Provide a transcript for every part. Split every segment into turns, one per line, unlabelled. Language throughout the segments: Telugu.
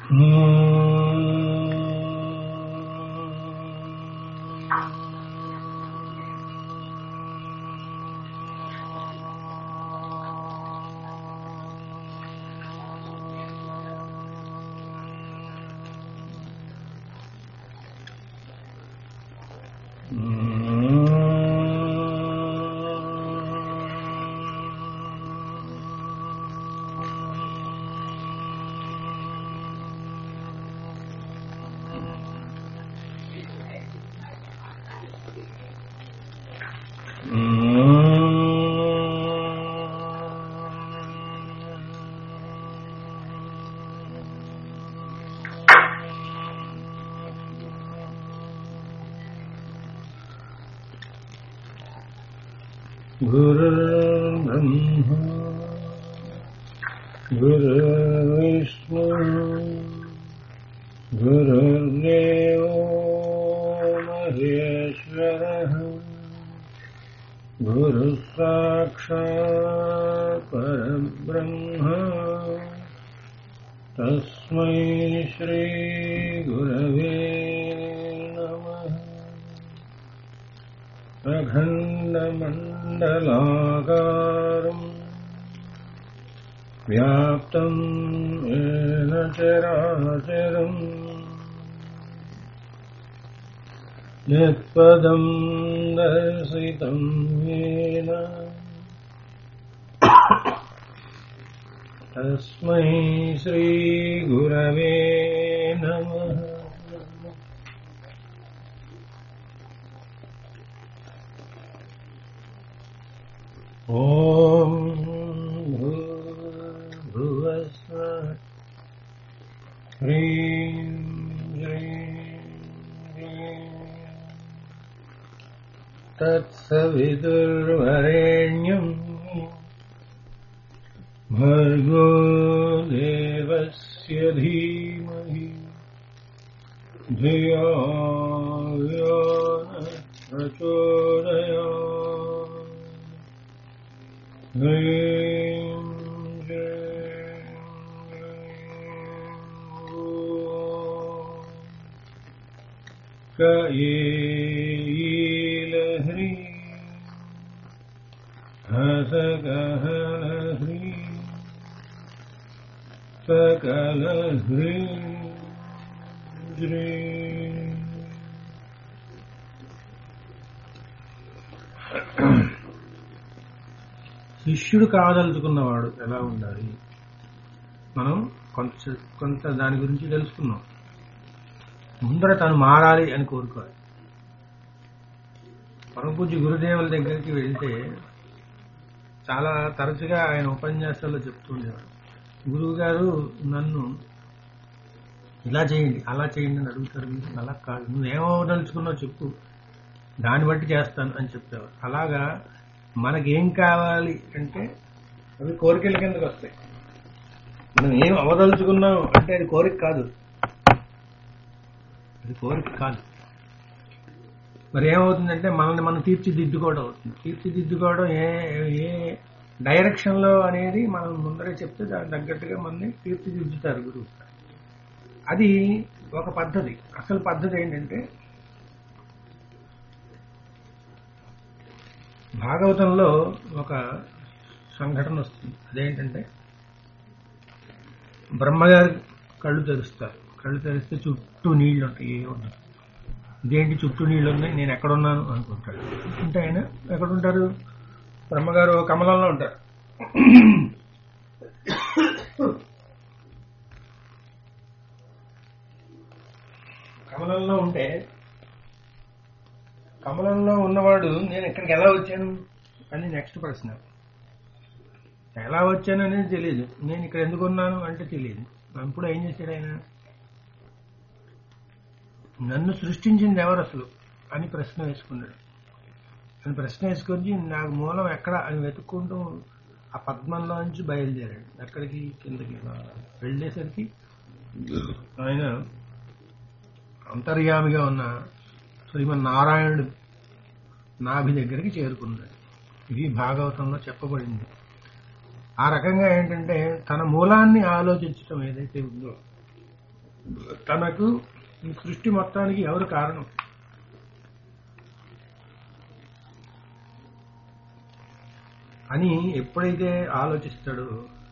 गुरुर्ब्रह्मा गुरुर्विष्णु गुरुर्देवो महेश्वरः गुरुः साक्षात् परब्रह्म तस्मै श्रीगुरवे नमः अखण्डमण्डलाकारम् व्याप्तम् येन चराचरम् यत्पदम् दर्शितम् येन तस्मै श्रीगुरवे नमः ॐ भूर्भुवस्व ह्रीं श्रीं क्लीं तत्सविदुर्वरेण्यम् भर्गो देवस्य धीमहि धियो यो न प्रचोदयात् ह्रीं श्रीं कयेलह्रीं हसकहलह्रीं सकलह्रीं श्रीं శిష్యుడు కాదలుచుకున్నవాడు ఎలా ఉండాలి మనం కొంత కొంత దాని గురించి తెలుసుకున్నాం ముందర తను మారాలి అని కోరుకోవాలి పరమపూజ్య గురుదేవుల దగ్గరికి వెళ్తే చాలా తరచుగా ఆయన ఉపన్యాసాల్లో చెప్తూ ఉండేవాడు గురువు గారు నన్ను ఇలా చేయండి అలా చేయండి అని అడుగుతారు మీరు అలా కాదు నువ్వేమవదలుచుకున్నావు చెప్పు దాన్ని బట్టి చేస్తాను అని చెప్పేవారు అలాగా మనకేం కావాలి అంటే అవి కోరికల కిందకు వస్తాయి మనం ఏం అవదలుచుకున్నాం అంటే అది కోరిక కాదు అది కోరిక కాదు మరి ఏమవుతుందంటే మనల్ని మనం తీర్చిదిద్దుకోవడం అవుతుంది తీర్చిదిద్దుకోవడం ఏ ఏ డైరెక్షన్లో అనేది మనం ముందరే చెప్తే దానికి తగ్గట్టుగా మనల్ని తీర్చిదిద్దుతారు గురువు అది ఒక పద్ధతి అసలు పద్ధతి ఏంటంటే భాగవతంలో ఒక సంఘటన వస్తుంది అదేంటంటే బ్రహ్మగారు కళ్ళు తెరుస్తారు కళ్ళు తెరిస్తే చుట్టూ నీళ్లు ఉంటాయి ఏ ఉండదు ఇదేంటి చుట్టూ నీళ్లు ఉన్నాయి నేను ఎక్కడున్నాను అనుకుంటాడు అంటే ఆయన ఎక్కడుంటారు బ్రహ్మగారు కమలంలో ఉంటారు కమలంలో ఉంటే కమలంలో ఉన్నవాడు నేను ఇక్కడికి ఎలా వచ్చాను అని నెక్స్ట్ ప్రశ్న ఎలా వచ్చాను అనేది తెలియదు నేను ఇక్కడ ఎందుకు ఉన్నాను అంటే తెలియదు అప్పుడు ఏం చేశాడు ఆయన నన్ను సృష్టించింది ఎవరు అసలు అని ప్రశ్న వేసుకున్నాడు అని ప్రశ్న వేసుకొని నాకు మూలం ఎక్కడ అని వెతుక్కుంటూ ఆ పద్మంలో నుంచి బయలుదేరాడు ఎక్కడికి కిందకి వెళ్ళేసరికి ఆయన అంతర్యామిగా ఉన్న శ్రీమన్ నారాయణుడు నాభి దగ్గరికి చేరుకున్నాడు ఇది భాగవతంలో చెప్పబడింది ఆ రకంగా ఏంటంటే తన మూలాన్ని ఆలోచించడం ఏదైతే ఉందో తనకు ఈ సృష్టి మొత్తానికి ఎవరు కారణం అని ఎప్పుడైతే ఆలోచిస్తాడో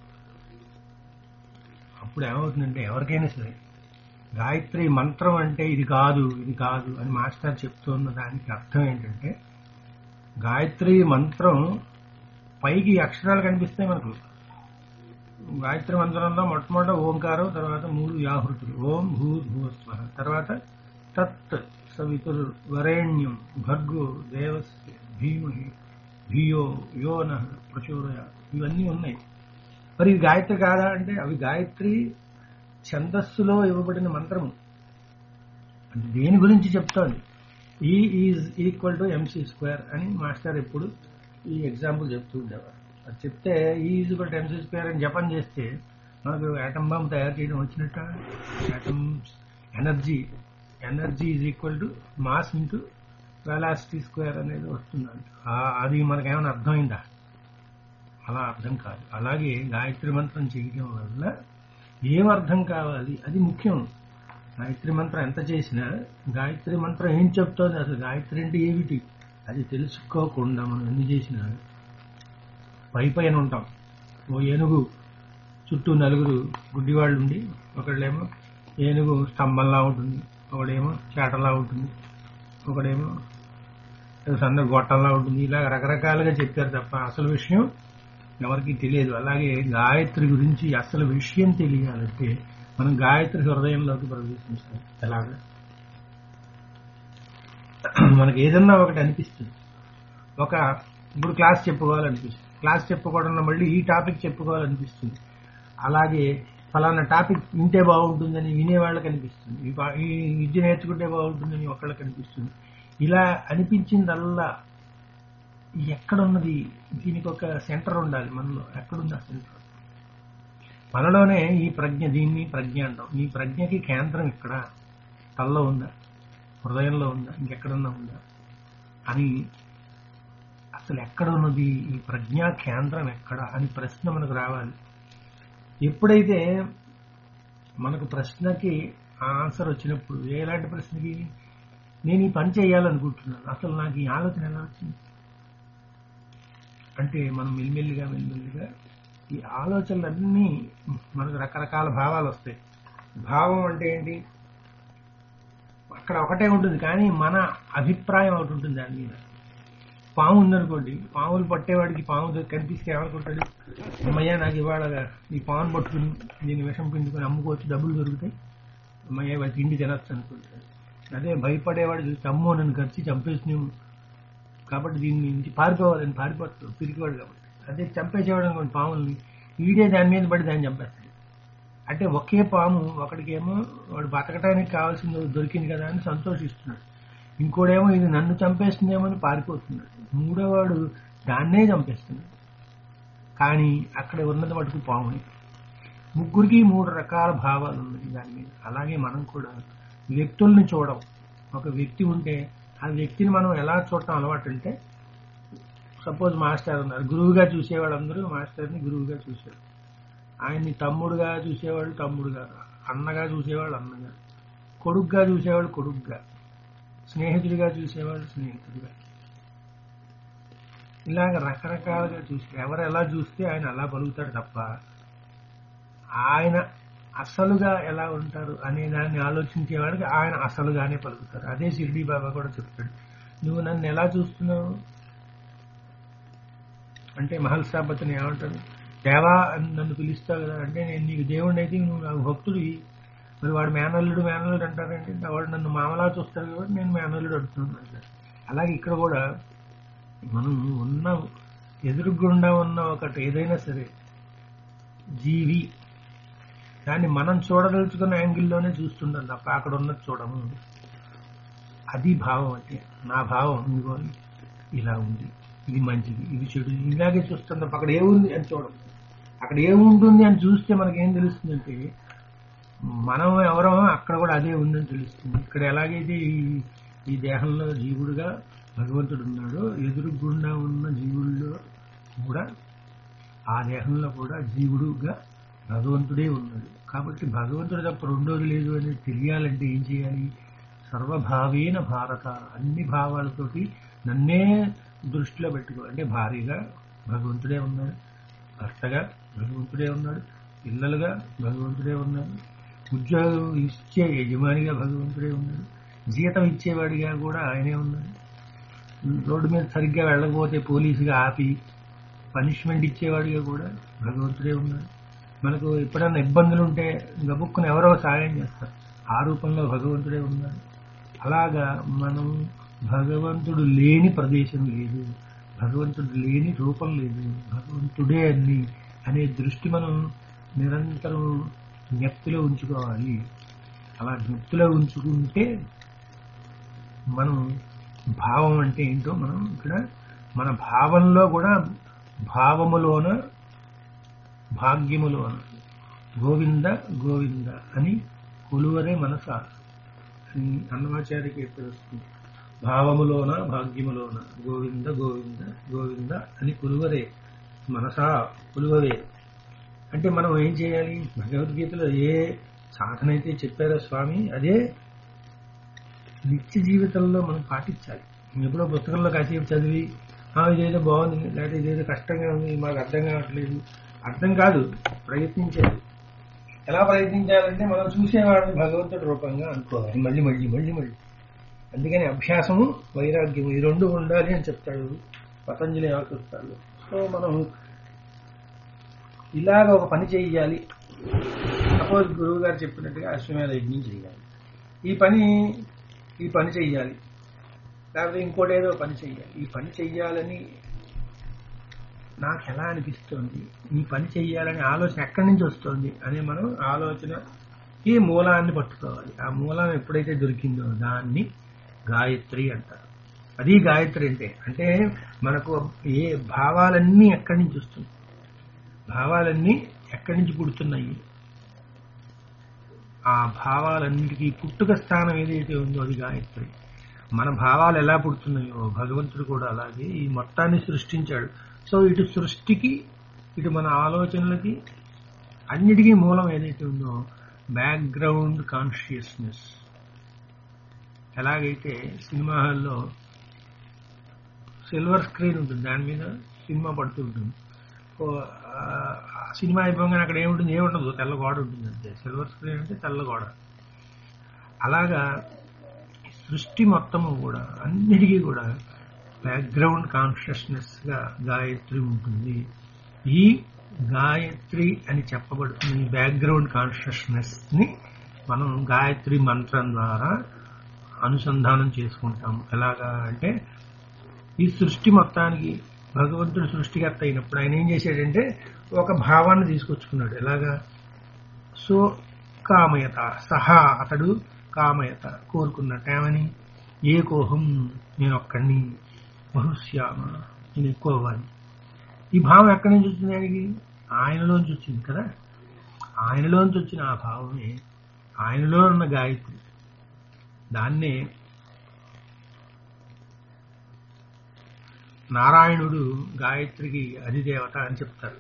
అప్పుడు ఏమవుతుందంటే ఎవరికైనా సరే గాయత్రి మంత్రం అంటే ఇది కాదు ఇది కాదు అని మాస్టర్ చెప్తున్న దానికి అర్థం ఏంటంటే గాయత్రి మంత్రం పైకి అక్షరాలు కనిపిస్తాయి మనకు గాయత్రి మంత్రంలో మొట్టమొదట ఓంకారం తర్వాత మూడు వ్యాహృతులు ఓం భూ భూస్వ తర్వాత తత్ సవితుర్ వరేణ్యం భర్గో దేవస్య భీమహి ధియో యోన ప్రచోదయ ఇవన్నీ ఉన్నాయి మరి ఇది గాయత్రి కాదా అంటే అవి గాయత్రి ఛందస్సులో ఇవ్వబడిన మంత్రము అంటే దేని గురించి చెప్తోంది E is equal to MC square అని మాస్టర్ ఎప్పుడు ఈ ఎగ్జాంపుల్ చెప్తూ ఉండేవారు అది చెప్తే E is equal to MC square అని జపం చేస్తే మనకు యాటమ్ బాంబ్ తయారు చేయడం వచ్చినట్ట atom energy energy is equal to mass into velocity square అనేది వస్తుంది అది మనకేమైనా అర్థమైందా అలా అర్థం కాదు అలాగే గాయత్రి మంత్రం చేయడం వల్ల ఏం అర్థం కావాలి అది ముఖ్యం గాయత్రి మంత్రం ఎంత చేసినా గాయత్రి మంత్రం ఏం చెప్తోంది అసలు గాయత్రి అంటే ఏమిటి అది తెలుసుకోకుండా మనం ఎన్ని చేసినా పై పైన ఉంటాం ఓ ఏనుగు చుట్టూ నలుగురు గుడ్డివాళ్ళు ఉండి ఒకళ్ళేమో ఏనుగు స్తంభంలా ఉంటుంది ఒకడేమో చేటలా ఉంటుంది ఒకడేమో సన్న గొట్టంలా ఉంటుంది ఇలా రకరకాలుగా చెప్పారు తప్ప అసలు విషయం ఎవరికి తెలియదు అలాగే గాయత్రి గురించి అసలు విషయం తెలియాలంటే మనం గాయత్రి హృదయంలోకి ప్రవేశించాలి ఎలాగా మనకి ఏదన్నా ఒకటి అనిపిస్తుంది ఒక ఇప్పుడు క్లాస్ చెప్పుకోవాలనిపిస్తుంది క్లాస్ చెప్పుకోవడంలో మళ్ళీ ఈ టాపిక్ చెప్పుకోవాలనిపిస్తుంది అలాగే ఫలానా టాపిక్ వింటే బాగుంటుందని వినేవాళ్ళకి అనిపిస్తుంది ఈ పా- ఈ విద్య నేర్చుకుంటే బాగుంటుందని ఒకళ్ళకి అనిపిస్తుంది ఇలా అనిపించిందల్లా ఎక్కడున్నది దీనికి ఒక సెంటర్ ఉండాలి మనలో ఎక్కడుంది ఆ సెంటర్ మనలోనే ఈ ప్రజ్ఞ దీన్ని ప్రజ్ఞ అంటాం ఈ ప్రజ్ఞకి కేంద్రం ఇక్కడ తల్లో ఉందా హృదయంలో ఉందా ఇంకెక్కడన్నా ఉందా అని అసలు ఎక్కడ ఉన్నది ఈ ప్రజ్ఞా కేంద్రం ఎక్కడ అని ప్రశ్న మనకు రావాలి ఎప్పుడైతే మనకు ప్రశ్నకి ఆన్సర్ వచ్చినప్పుడు ఎలాంటి ప్రశ్నకి నేను ఈ పని చేయాలనుకుంటున్నాను అసలు నాకు ఈ ఆలోచన ఎలా వచ్చింది అంటే మనం మెల్లిమెల్లిగా మెల్లిమెల్లిగా ఈ ఆలోచనలన్నీ మనకు రకరకాల భావాలు వస్తాయి భావం అంటే ఏంటి అక్కడ ఒకటే ఉంటుంది కానీ మన అభిప్రాయం ఒకటి ఉంటుంది దాని మీద పాము ఉందనుకోండి పాములు పట్టేవాడికి పాము దొరికి కనిపిస్తే ఏమనుకుంటాడు అమ్మయ్య నాకు ఇవాళ ఈ పామును పట్టుకుని దీని విషం పిండుకొని అమ్ముకోవచ్చు డబ్బులు దొరుకుతాయి అమ్మయ్య వాడి తిండి తినచ్చు అనుకుంటాడు అదే భయపడేవాడు చూసి అమ్మో నన్ను ఖర్చు చంపేసి కాబట్టి దీని నుంచి పారిపోవాలని పారిపోతాడు పిరికివాడు కాబట్టి అదే చంపేసేవాడు అనుకోండి పాముల్ని వీడే దాని మీద పడి దాన్ని చంపేస్తాడు అంటే ఒకే పాము ఒకడికేమో వాడు బతకడానికి కావాల్సింది దొరికింది కదా అని సంతోషిస్తున్నాడు ఇంకోడేమో ఇది నన్ను చంపేస్తుందేమో అని పారిపోతున్నాడు మూడోవాడు దాన్నే చంపేస్తున్నాడు కానీ అక్కడ ఉన్నది మటుకు పాముని ముగ్గురికి మూడు రకాల భావాలు ఉన్నాయి దాని మీద అలాగే మనం కూడా వ్యక్తుల్ని చూడం ఒక వ్యక్తి ఉంటే ఆ వ్యక్తిని మనం ఎలా చూడటం అలవాటు అంటే సపోజ్ మాస్టర్ ఉన్నారు గురువుగా చూసేవాళ్ళందరూ మాస్టర్ని గురువుగా చూశారు ఆయన్ని తమ్ముడుగా చూసేవాళ్ళు తమ్ముడుగా అన్నగా చూసేవాళ్ళు అన్నగా కొడుగ్గా చూసేవాళ్ళు కొడుగ్గా స్నేహితుడిగా చూసేవాళ్ళు స్నేహితుడిగా ఇలాగ రకరకాలుగా చూసి ఎవరు ఎలా చూస్తే ఆయన అలా పలుకుతాడు తప్ప ఆయన అసలుగా ఎలా ఉంటారు అనే దాన్ని ఆలోచించేవాడికి ఆయన అసలుగానే పలుకుతారు అదే షిర్డీ బాబా కూడా చెప్తాడు నువ్వు నన్ను ఎలా చూస్తున్నావు అంటే మహల్సాపతిని ఏమంటాడు దేవా అని నన్ను పిలుస్తావు కదా అంటే నేను నీకు దేవుడిని అయితే నువ్వు నాకు భక్తుడివి మరి వాడు మేనల్లుడు మేనల్లుడు అంటారంటే వాడు నన్ను మామలా చూస్తాడు కాబట్టి నేను మేనల్లుడు అంటున్నాను అంటారు అలాగే ఇక్కడ కూడా మనం ఉన్న ఎదురుగుండా ఉన్న ఒకటి ఏదైనా సరే జీవి దాన్ని మనం చూడదలుచుకున్న యాంగిల్లోనే చూస్తుంటాం తప్ప అక్కడ ఉన్నది చూడము అది భావం అంటే నా భావం ఇదిగో ఇలా ఉంది ఇది మంచిది ఇది చెడు ఇలాగే చూస్తాం తప్ప అక్కడ ఏముంది అని చూడం అక్కడ ఏముంటుంది అని చూస్తే మనకి ఏం తెలుస్తుందంటే మనం ఎవరో అక్కడ కూడా అదే ఉందని తెలుస్తుంది ఇక్కడ ఎలాగైతే ఈ ఈ దేహంలో జీవుడుగా భగవంతుడు ఉన్నాడో ఎదురుగుండా ఉన్న జీవుల్లో కూడా ఆ దేహంలో కూడా జీవుడుగా భగవంతుడే ఉన్నాడు కాబట్టి భగవంతుడు తప్ప రెండోది లేదు అనేది తెలియాలంటే ఏం చేయాలి సర్వభావేన భారత అన్ని భావాలతోటి నన్నే దృష్టిలో పెట్టుకో అంటే భార్యగా భగవంతుడే ఉన్నాడు భర్తగా భగవంతుడే ఉన్నాడు పిల్లలుగా భగవంతుడే ఉన్నాడు ఉద్యోగం ఇచ్చే యజమానిగా భగవంతుడే ఉన్నాడు జీతం ఇచ్చేవాడిగా కూడా ఆయనే ఉన్నాడు రోడ్డు మీద సరిగ్గా వెళ్ళకపోతే పోలీసుగా ఆపి పనిష్మెంట్ ఇచ్చేవాడిగా కూడా భగవంతుడే ఉన్నాడు మనకు ఎప్పుడన్నా ఇబ్బందులు ఉంటే గబుక్కుని ఎవరో సహాయం చేస్తారు ఆ రూపంలో భగవంతుడే ఉన్నాడు అలాగా మనం భగవంతుడు లేని ప్రదేశం లేదు భగవంతుడు లేని రూపం లేదు భగవంతుడే అన్ని అనే దృష్టి మనం నిరంతరం జ్ఞప్తిలో ఉంచుకోవాలి అలా జ్ఞప్తిలో ఉంచుకుంటే మనం భావం అంటే ఏంటో మనం ఇక్కడ మన భావంలో కూడా భావములోన భాగ్యములోన గోవింద గోవింద అని కొలువరే మనస అని అన్నమాచార్యకి ఎప్పుడు వస్తుంది భావములోన భాగ్యములోన గోవింద గోవింద గోవింద అని కొలువరే మనసా కొలువరే అంటే మనం ఏం చేయాలి భగవద్గీతలో ఏ సాధన అయితే చెప్పారో స్వామి అదే నిత్య జీవితంలో మనం పాటించాలి ఎప్పుడో పుస్తకంలో కాసేపు చదివి "ఆ, ఇదేదో బాగుంది లేకపోతే ఇదేదో కష్టంగా ఉంది మాకు అర్థం కావట్లేదు అర్థం కాదు ప్రయత్నించాలి ఎలా ప్రయత్నించాలంటే మనం చూసేవాడిని భగవంతుడి రూపంగా అనుకోవాలి మళ్ళీ మళ్ళీ మళ్ళీ మళ్ళీ అందుకని అభ్యాసము వైరాగ్యము ఈ రెండు ఉండాలి అని చెప్తాడు పతంజలి ఆకృతాలు సో మనం ఇలాగ ఒక పని చేయాలి సపోజ్ గురువు గారు చెప్పినట్టుగా అశ్వమేధ యజ్ఞం చేయాలి ఈ పని ఈ పని చెయ్యాలి లేకపోతే ఇంకోటి ఏదో పని చెయ్యాలి ఈ పని చెయ్యాలని నాకు ఎలా అనిపిస్తోంది ఈ పని చెయ్యాలని ఆలోచన ఎక్కడి నుంచి వస్తుంది అనే మనం ఆలోచనకి మూలాన్ని పట్టుకోవాలి ఆ మూలం ఎప్పుడైతే దొరికిందో దాన్ని గాయత్రి అంటారు అది గాయత్రి అంటే అంటే మనకు ఏ భావాలన్నీ ఎక్కడి నుంచి వస్తుంది భావాలన్నీ ఎక్కడి నుంచి పుడుతున్నాయి ఆ భావాలన్నిటికీ పుట్టుక స్థానం ఏదైతే ఉందో అది గాయత్రి మన భావాలు ఎలా పుడుతున్నాయో భగవంతుడు కూడా అలాగే ఈ మొత్తాన్ని సృష్టించాడు సో ఇటు సృష్టికి ఇటు మన ఆలోచనలకి అన్నిటికీ మూలం ఏదైతే ఉందో బ్యాక్గ్రౌండ్ కాన్షియస్నెస్ ఎలాగైతే సినిమా హాల్లో సిల్వర్ స్క్రీన్ ఉంటుంది దాని మీద సినిమా పడుతూ ఉంటుంది ఓ, ఆ, ఆ సినిమా అయిపోగానే అక్కడ ఏముంటుంది ఏముండదు తెల్ల గోడ ఉంటుంది అంతే సిల్వర్ స్క్రీన్ అంటే తెల్ల గోడ అలాగా సృష్టి మొత్తము కూడా అన్నిటికీ కూడా బ్యాక్గ్రౌండ్ కాన్షియస్నెస్ గా గాయత్రి ఉంటుంది ఈ గాయత్రి అని చెప్పబడుతున్న ఈ బ్యాక్గ్రౌండ్ కాన్షియస్నెస్ ని మనం గాయత్రి మంత్రం ద్వారా అనుసంధానం చేసుకుంటాం ఎలాగా అంటే ఈ సృష్టి మొత్తానికి భగవంతుడు సృష్టికర్త అయినప్పుడు ఆయన ఏం చేశాడంటే ఒక భావాన్ని తీసుకొచ్చుకున్నాడు ఎలాగా సో కామయత సహా అతడు కామయత కోరుకున్నట్టు ఏమని ఏ కోహం నేను ఒక్కడిని బహుశ్యామ నేను ఎక్కువ అవ్వాలి ఈ భావం ఎక్కడి నుంచి వచ్చింది ఆయనకి ఆయనలోంచి వచ్చింది కదా ఆయనలోంచి వచ్చిన ఆ భావమే ఆయనలో ఉన్న గాయత్రి దాన్నే నారాయణుడు గాయత్రికి అధిదేవత అని చెప్తారు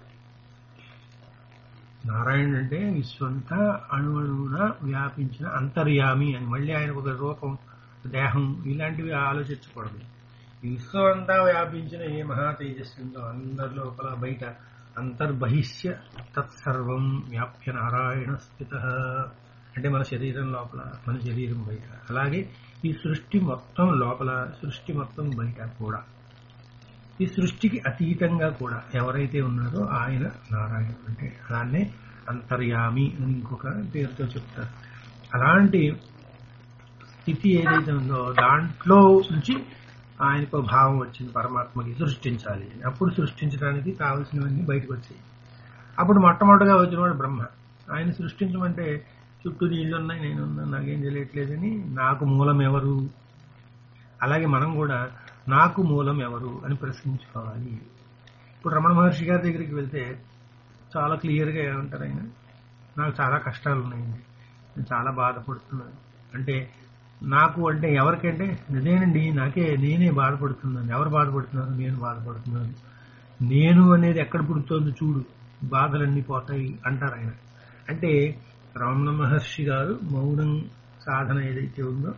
నారాయణుడు అంటే విశ్వంతా అణువణువున వ్యాపించిన అంతర్యామి అని మళ్ళీ ఆయన ఒక రూపం దేహం ఇలాంటివి ఆలోచించకూడదు ఈ విశ్వం అంతా వ్యాపించిన ఏ మహా తేజస్సు ఉందో అందరి లోపల బయట అంతర్బహిష్య తత్సర్వం వ్యాప్య నారాయణ స్థిత అంటే మన శరీరం లోపల మన శరీరం బయట అలాగే ఈ సృష్టి మొత్తం లోపల సృష్టి మొత్తం బయట కూడా ఈ సృష్టికి అతీతంగా కూడా ఎవరైతే ఉన్నారో ఆయన నారాయణుడు అంటే దాన్నే అంతర్యామి అని ఇంకొక పేరుతో చెప్తారు అలాంటి స్థితి ఏదైతే ఉందో దాంట్లో నుంచి ఆయనకు భావం వచ్చింది పరమాత్మకి సృష్టించాలి అప్పుడు సృష్టించడానికి కావలసినవన్నీ బయటకు వచ్చాయి అప్పుడు మొట్టమొదటిగా వచ్చినవాడు బ్రహ్మ ఆయన సృష్టించమంటే చుట్టూ నీళ్లు ఉన్నాయి నేను ఉన్నాను నాకేం తెలియట్లేదని నాకు మూలం ఎవరు అలాగే మనం కూడా నాకు మూలం ఎవరు అని ప్రశ్నించుకోవాలి ఇప్పుడు రమణ మహర్షి గారి దగ్గరికి వెళ్తే చాలా క్లియర్గా ఏమంటారు ఆయన నాకు చాలా కష్టాలు ఉన్నాయండి నేను చాలా బాధపడుతున్నాను అంటే నాకు అంటే ఎవరికంటే అదేనండి నాకే నేనే బాధపడుతున్నాను ఎవరు బాధపడుతున్నారు నేను బాధపడుతున్నాను నేను అనేది ఎక్కడ పుడుతోంది చూడు బాధలన్నీ పోతాయి అంటారు ఆయన అంటే రమణ మహర్షి గారు మౌనం సాధన ఏదైతే ఉందో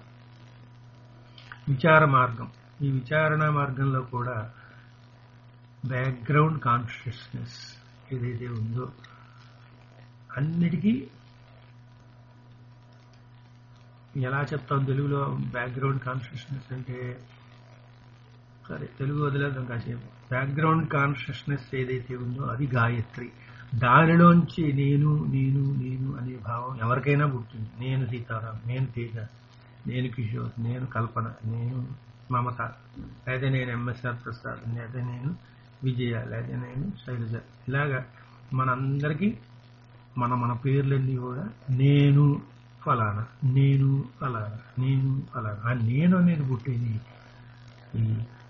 విచార మార్గం ఈ విచారణ మార్గంలో కూడా బ్యాక్గ్రౌండ్ కాన్షియస్నెస్ ఏదైతే ఉందో అన్నిటికీ ఎలా చెప్తాం తెలుగులో బ్యాక్గ్రౌండ్ కాన్షియస్నెస్ అంటే సరే తెలుగు వదిలేద్దాం కాసేపు బ్యాక్గ్రౌండ్ కాన్షియస్నెస్ ఏదైతే ఉందో అది గాయత్రి దానిలోంచి నేను నేను నేను అనే భావం ఎవరికైనా పుట్టింది నేను సీతారాం నేను తేజ నేను కిషోర్ నేను కల్పన నేను మమత లేదా నేను ఎంఎస్ఆర్ ప్రసాద్ లేదా నేను విజయ లేదా నేను శైలజ ఇలాగా మనందరికీ మన మన పేర్లన్నీ కూడా నేను ఫలానా నేను ఫలానా నేను ఫలానా ఆ నేను అనేది పుట్టేది ఈ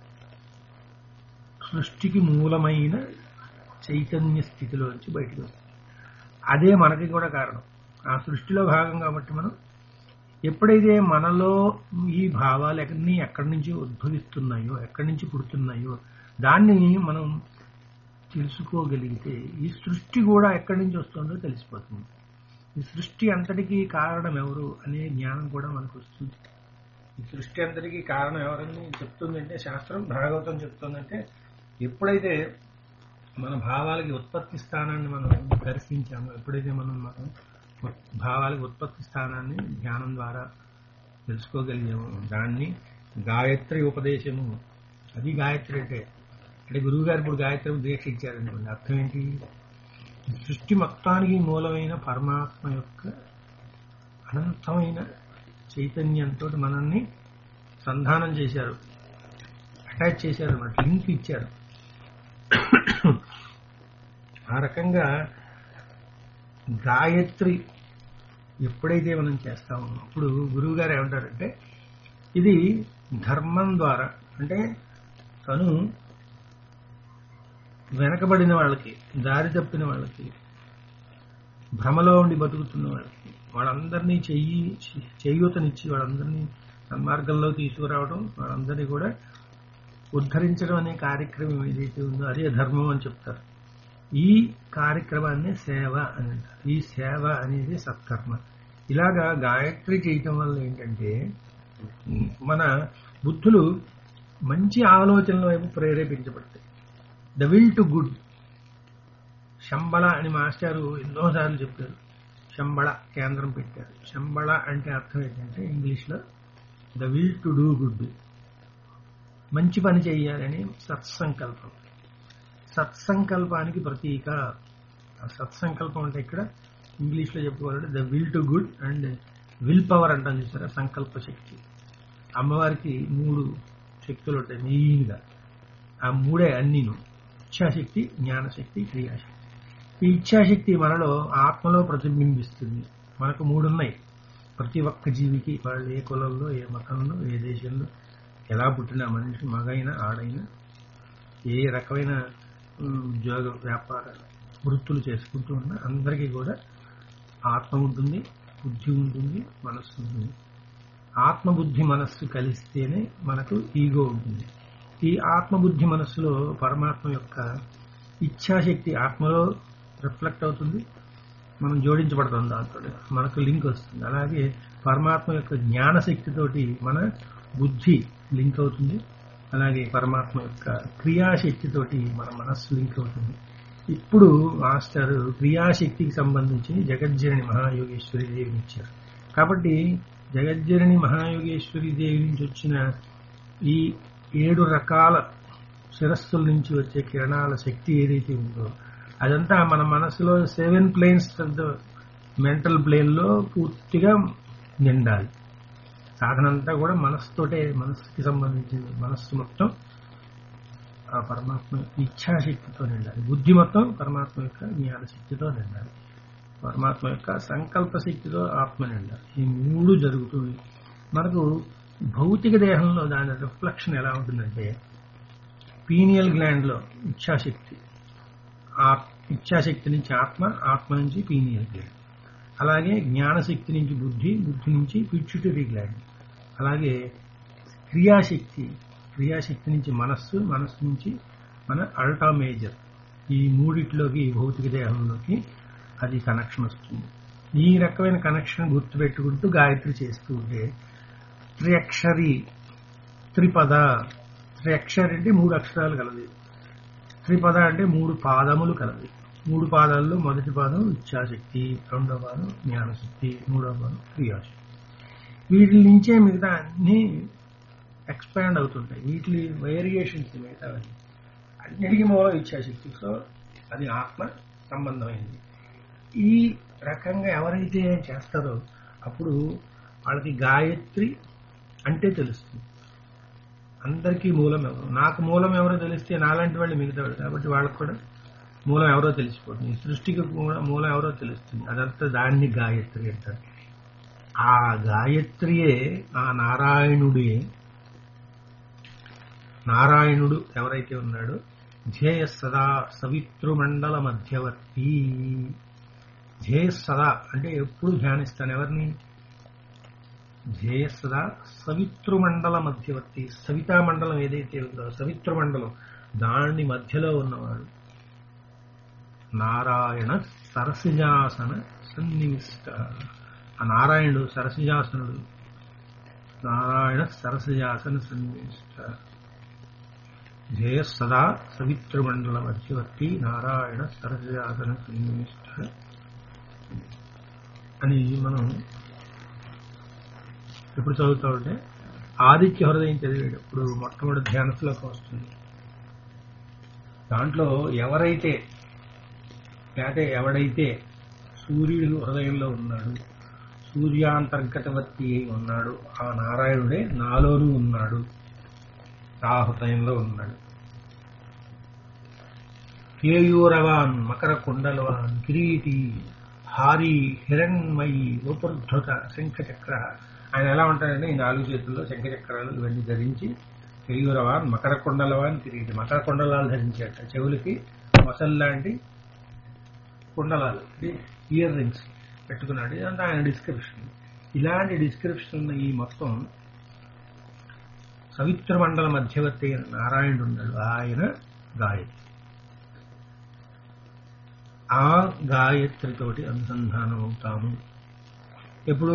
సృష్టికి మూలమైన చైతన్య స్థితిలోంచి బయటకు వస్తుంది అదే మనకి కూడా కారణం ఆ సృష్టిలో భాగం కాబట్టి మనం ఎప్పుడైతే మనలో ఈ భావాలు ఎక్కడి ఎక్కడి నుంచి ఉద్భవిస్తున్నాయో ఎక్కడి నుంచి పుడుతున్నాయో దాన్ని మనం తెలుసుకోగలిగితే ఈ సృష్టి కూడా ఎక్కడి నుంచి వస్తుందో తెలిసిపోతుంది ఈ సృష్టి అంతటికీ కారణం ఎవరు అనే జ్ఞానం కూడా మనకు వస్తుంది ఈ సృష్టి అంతటికీ కారణం ఎవరని చెప్తుందంటే శాస్త్రం భాగవతం చెప్తుందంటే ఎప్పుడైతే మన భావాలకి ఉత్పత్తి స్థానాన్ని మనం దర్శించామో ఎప్పుడైతే మనం మనం భావాలకి ఉత్పత్తి స్థానాన్ని ధ్యానం ద్వారా తెలుసుకోగలిగాము దాన్ని గాయత్రి ఉపదేశము అది గాయత్రి అంటే అంటే గురువు గారు ఇప్పుడు గాయత్రి దీక్ష ఇచ్చారనుకోండి అర్థం ఏంటి సృష్టి మొత్తానికి మూలమైన పరమాత్మ యొక్క అనంతమైన చైతన్యంతో మనల్ని సంధానం చేశారు అటాచ్ చేశారు అన్నమాట లింక్ ఇచ్చారు ఆ రకంగా గాయత్రి ఎప్పుడైతే మనం చేస్తామో అప్పుడు గురువు గారు ఏమంటారంటే ఇది ధర్మం ద్వారా అంటే తను వెనకబడిన వాళ్ళకి దారి తప్పిన వాళ్ళకి భ్రమలో ఉండి బతుకుతున్న వాళ్ళకి వాళ్ళందరినీ చెయ్యి చేయూతనిచ్చి వాళ్ళందరినీ సన్మార్గంలో తీసుకురావడం వాళ్ళందరినీ కూడా ఉద్ధరించడం అనే కార్యక్రమం ఏదైతే ఉందో అదే ధర్మం అని చెప్తారు ఈ కార్యక్రమాన్ని సేవ అని అంటారు ఈ సేవ అనేది సత్కర్మ ఇలాగా గాయత్రి చేయటం వల్ల ఏంటంటే మన బుద్ధులు మంచి ఆలోచనల వైపు ప్రేరేపించబడతాయి the will to good Shambhala అని మాస్టారు ఎన్నోసార్లు చెప్పారు శంబళ కేంద్రం పెట్టారు శంబళ అంటే అర్థం ఏంటంటే ఇంగ్లీష్లో the will to do good మంచి పని చేయాలని సత్సంకల్పం సత్సంకల్పానికి ప్రతీక ఆ సత్సంకల్పం అంటే ఇక్కడ ఇంగ్లీష్లో చెప్పుకోవాలంటే the will to good and will power అంటాం చూసారా సంకల్ప శక్తి అమ్మవారికి మూడు శక్తులు ఉంటాయి మెయిన్గా ఆ మూడే అన్నీను ఇచ్ఛాశక్తి జ్ఞానశక్తి క్రియాశక్తి ఈ ఇచ్ఛాశక్తి మనలో ఆత్మలో ప్రతిబింబిస్తుంది మనకు మూడు ఉన్నాయి ప్రతి ఒక్క జీవికి వాళ్ళు ఏ కులంలో ఏ మతంలో ఏ దేశంలో ఎలా పుట్టిన మనిషి మగైనా ఆడైనా ఏ రకమైన ఉమ్, ఉద్యోగ వ్యాపార వృత్తులు చేసుకుంటూ ఉన్నా అందరికీ కూడా ఆత్మ ఉంటుంది బుద్ధి ఉంటుంది మనస్సు ఉంటుంది ఆత్మబుద్ధి మనస్సు కలిస్తేనే మనకు ఈగో ఉంటుంది ఈ ఆత్మబుద్ధి మనస్సులో పరమాత్మ యొక్క ఇచ్ఛాశక్తి ఆత్మలో రిఫ్లెక్ట్ అవుతుంది మనం జోడించబడతాం దాంతో మనకు లింక్ వస్తుంది అలాగే పరమాత్మ యొక్క జ్ఞానశక్తితోటి మన బుద్ధి లింక్ అవుతుంది అలాగే పరమాత్మ యొక్క క్రియాశక్తితోటి మన మనస్సు లింక్ అవుతుంది ఇప్పుడు మాస్టర్ క్రియాశక్తికి సంబంధించి జగజ్జనని మహాయోగేశ్వరి దేవిని ఇచ్చారు కాబట్టి జగజ్జనని మహాయోగేశ్వరి దేవి నుంచి వచ్చిన ఈ ఏడు రకాల శిరస్సుల నుంచి వచ్చే కిరణాల శక్తి ఏదైతే ఉందో అదంతా మన మనసులో seven planes of the mental plane లో పూర్తిగా నిండాలి సాధన అంతా కూడా మనస్సుతోటే మనస్సుకి సంబంధించింది మనస్సు మొత్తం ఆ పరమాత్మ యొక్క ఇచ్ఛాశక్తితో నిండాలి బుద్ధి మొత్తం పరమాత్మ యొక్క జ్ఞానశక్తితో నిండాలి పరమాత్మ యొక్క సంకల్ప శక్తితో ఆత్మ నిండాలి ఈ మూడు జరుగుతుంది మనకు భౌతిక దేహంలో దాని రిఫ్లెక్షన్ ఎలా ఉంటుందంటే పీనియల్ గ్లాండ్ లో ఇచ్ఛాశక్తి ఆ ఇచ్ఛాశక్తి నుంచి ఆత్మ ఆత్మ నుంచి పీనియల్ గ్లాండ్ అలాగే జ్ఞానశక్తి నుంచి బుద్ధి బుద్ధి నుంచి పిచ్యుటరీ గ్లాండ్ అలాగే క్రియాశక్తి క్రియాశక్తి నుంచి మనస్సు మనస్సు నుంచి మన అల్టా మేజర్ ఈ మూడిట్లోకి ఈ భౌతిక దేహంలోకి అది కనెక్షన్ వస్తుంది ఈ రకమైన కనెక్షన్ గుర్తుపెట్టుకుంటూ గాయత్రి చేస్తూ ఉంటే త్రియక్షరి త్రిపద త్రియక్షరి అంటే మూడు అక్షరాలు కలది త్రిపద అంటే మూడు పాదములు కలది మూడు పాదాల్లో మొదటి పాదం ఇచ్ఛాశక్తి రెండో పాదం జ్ఞానశక్తి మూడో పాదం క్రియాశక్తి వీటి నుంచే మిగతా అన్ని ఎక్స్పాండ్ అవుతుంటాయి వీటి వేరియేషన్స్ మిగతా అన్నిటికీ మూలం ఇచ్ఛాశక్తి సో అది ఆత్మ సంబంధమైంది ఈ రకంగా ఎవరైతే చేస్తారో అప్పుడు వాళ్ళకి గాయత్రి అంటే తెలుస్తుంది అందరికీ మూలం ఎవరు నాకు మూలం ఎవరో తెలిస్తే నాలాంటి వాళ్ళు మిగతా వాళ్ళు కాబట్టి వాళ్ళకు కూడా మూలం ఎవరో తెలిసిపోతుంది ఈ సృష్టికి కూడా మూలం ఎవరో తెలుస్తుంది అదంతా దాన్ని గాయత్రి అంటారు ఆ గాయత్రియే ఆ నారాయణుడే నారాయణుడు ఎవరైతే ఉన్నాడో ధ్యేయ సదా సవితృమండల మధ్యవర్తి ధ్యేయ సదా అంటే ఎప్పుడు ధ్యానిస్తాను ఎవరిని ధ్యేయ సదా సవితృమండల మధ్యవర్తి సవితా మండలం ఏదైతే ఉందో సవితృమండలం దాని మధ్యలో ఉన్నవాడు నారాయణ సరసిజాసన సన్నివిష్ట ఆ నారాయణుడు సరసిజాసనుడు నారాయణ సరసిజాసన సన్నివిష్ట జయ సదా సవిత్రమండల మధ్యవర్తి నారాయణ సరసిజాసన సన్నివిష్ట అని మనం ఎప్పుడు చదువుతా ఉంటే ఆదిత్య హృదయం చదివేటప్పుడు మొట్టమొదటి ధ్యాన శ్లోకం వస్తుంది దాంట్లో ఎవరైతే లేకపోతే ఎవడైతే సూర్యుడు హృదయంలో ఉన్నాడు సూర్యాంతర్గతవర్తి అయి ఉన్నాడు ఆ నారాయణుడే నాలోనూ ఉన్నాడు ఆ హృదయంలో ఉన్నాడు కేయూరవాన్ మకర కుండలవాన్ కిరీటి హారి హిరణ్మయి ఉపృద్ధృత శంఖచక్ర ఆయన ఎలా ఉంటాడంటే ఈ నాలుగు చేతుల్లో శంఖచక్రాలు ఇవన్నీ ధరించి కేయూరవాన్ మకర కుండలవాన్ కిరీటి మకర కుండలాలు ధరించాట చెవులకి మొసల్లాంటి కుండలాలు ఇయర్ రింగ్స్ పెట్టుకున్నాడు ఇదంతా ఆయన డిస్క్రిప్షన్ ఇలాంటి డిస్క్రిప్షన్ ఉన్న ఈ మొత్తం సవిత్ర మండల మధ్యవర్తి అయిన నారాయణుడు ఉన్నాడు ఆయన గాయత్రి ఆ గాయత్రితోటి అనుసంధానం అవుతాము ఎప్పుడు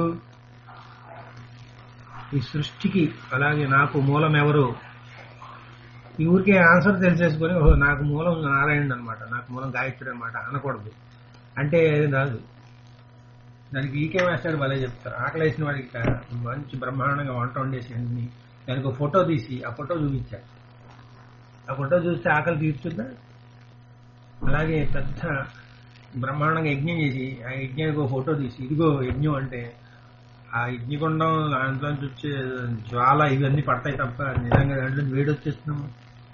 ఈ సృష్టికి అలాగే నాకు మూలం ఎవరు ఈ ఊరికే ఆన్సర్ తెలిసేసుకొని ఓహో నాకు మూలం నారాయణుడు అనమాట నాకు మూలం గాయత్రి అనమాట అనకూడదు అంటే అది రాదు దానికి ఈకే మాస్టర్ భలే చెప్తారు ఆకలి వేసిన వాడికి కా- మంచి బ్రహ్మాండంగా వంట వండేసి అన్ని దానికి ఒక ఫోటో తీసి ఆ ఫోటో చూపించారు ఆ ఫోటో చూస్తే ఆకలి తీరుతుందా అలాగే పెద్ద బ్రహ్మాండంగా యజ్ఞం చేసి ఆ యజ్ఞానికి ఒక ఫోటో తీసి ఇదిగో యజ్ఞం అంటే ఆ యజ్ఞగుండం దాంట్లో నుంచి వచ్చే జ్వాల ఇవన్నీ పడతాయి తప్ప నిజంగా దాంట్లో వేడి వచ్చేస్తున్నాము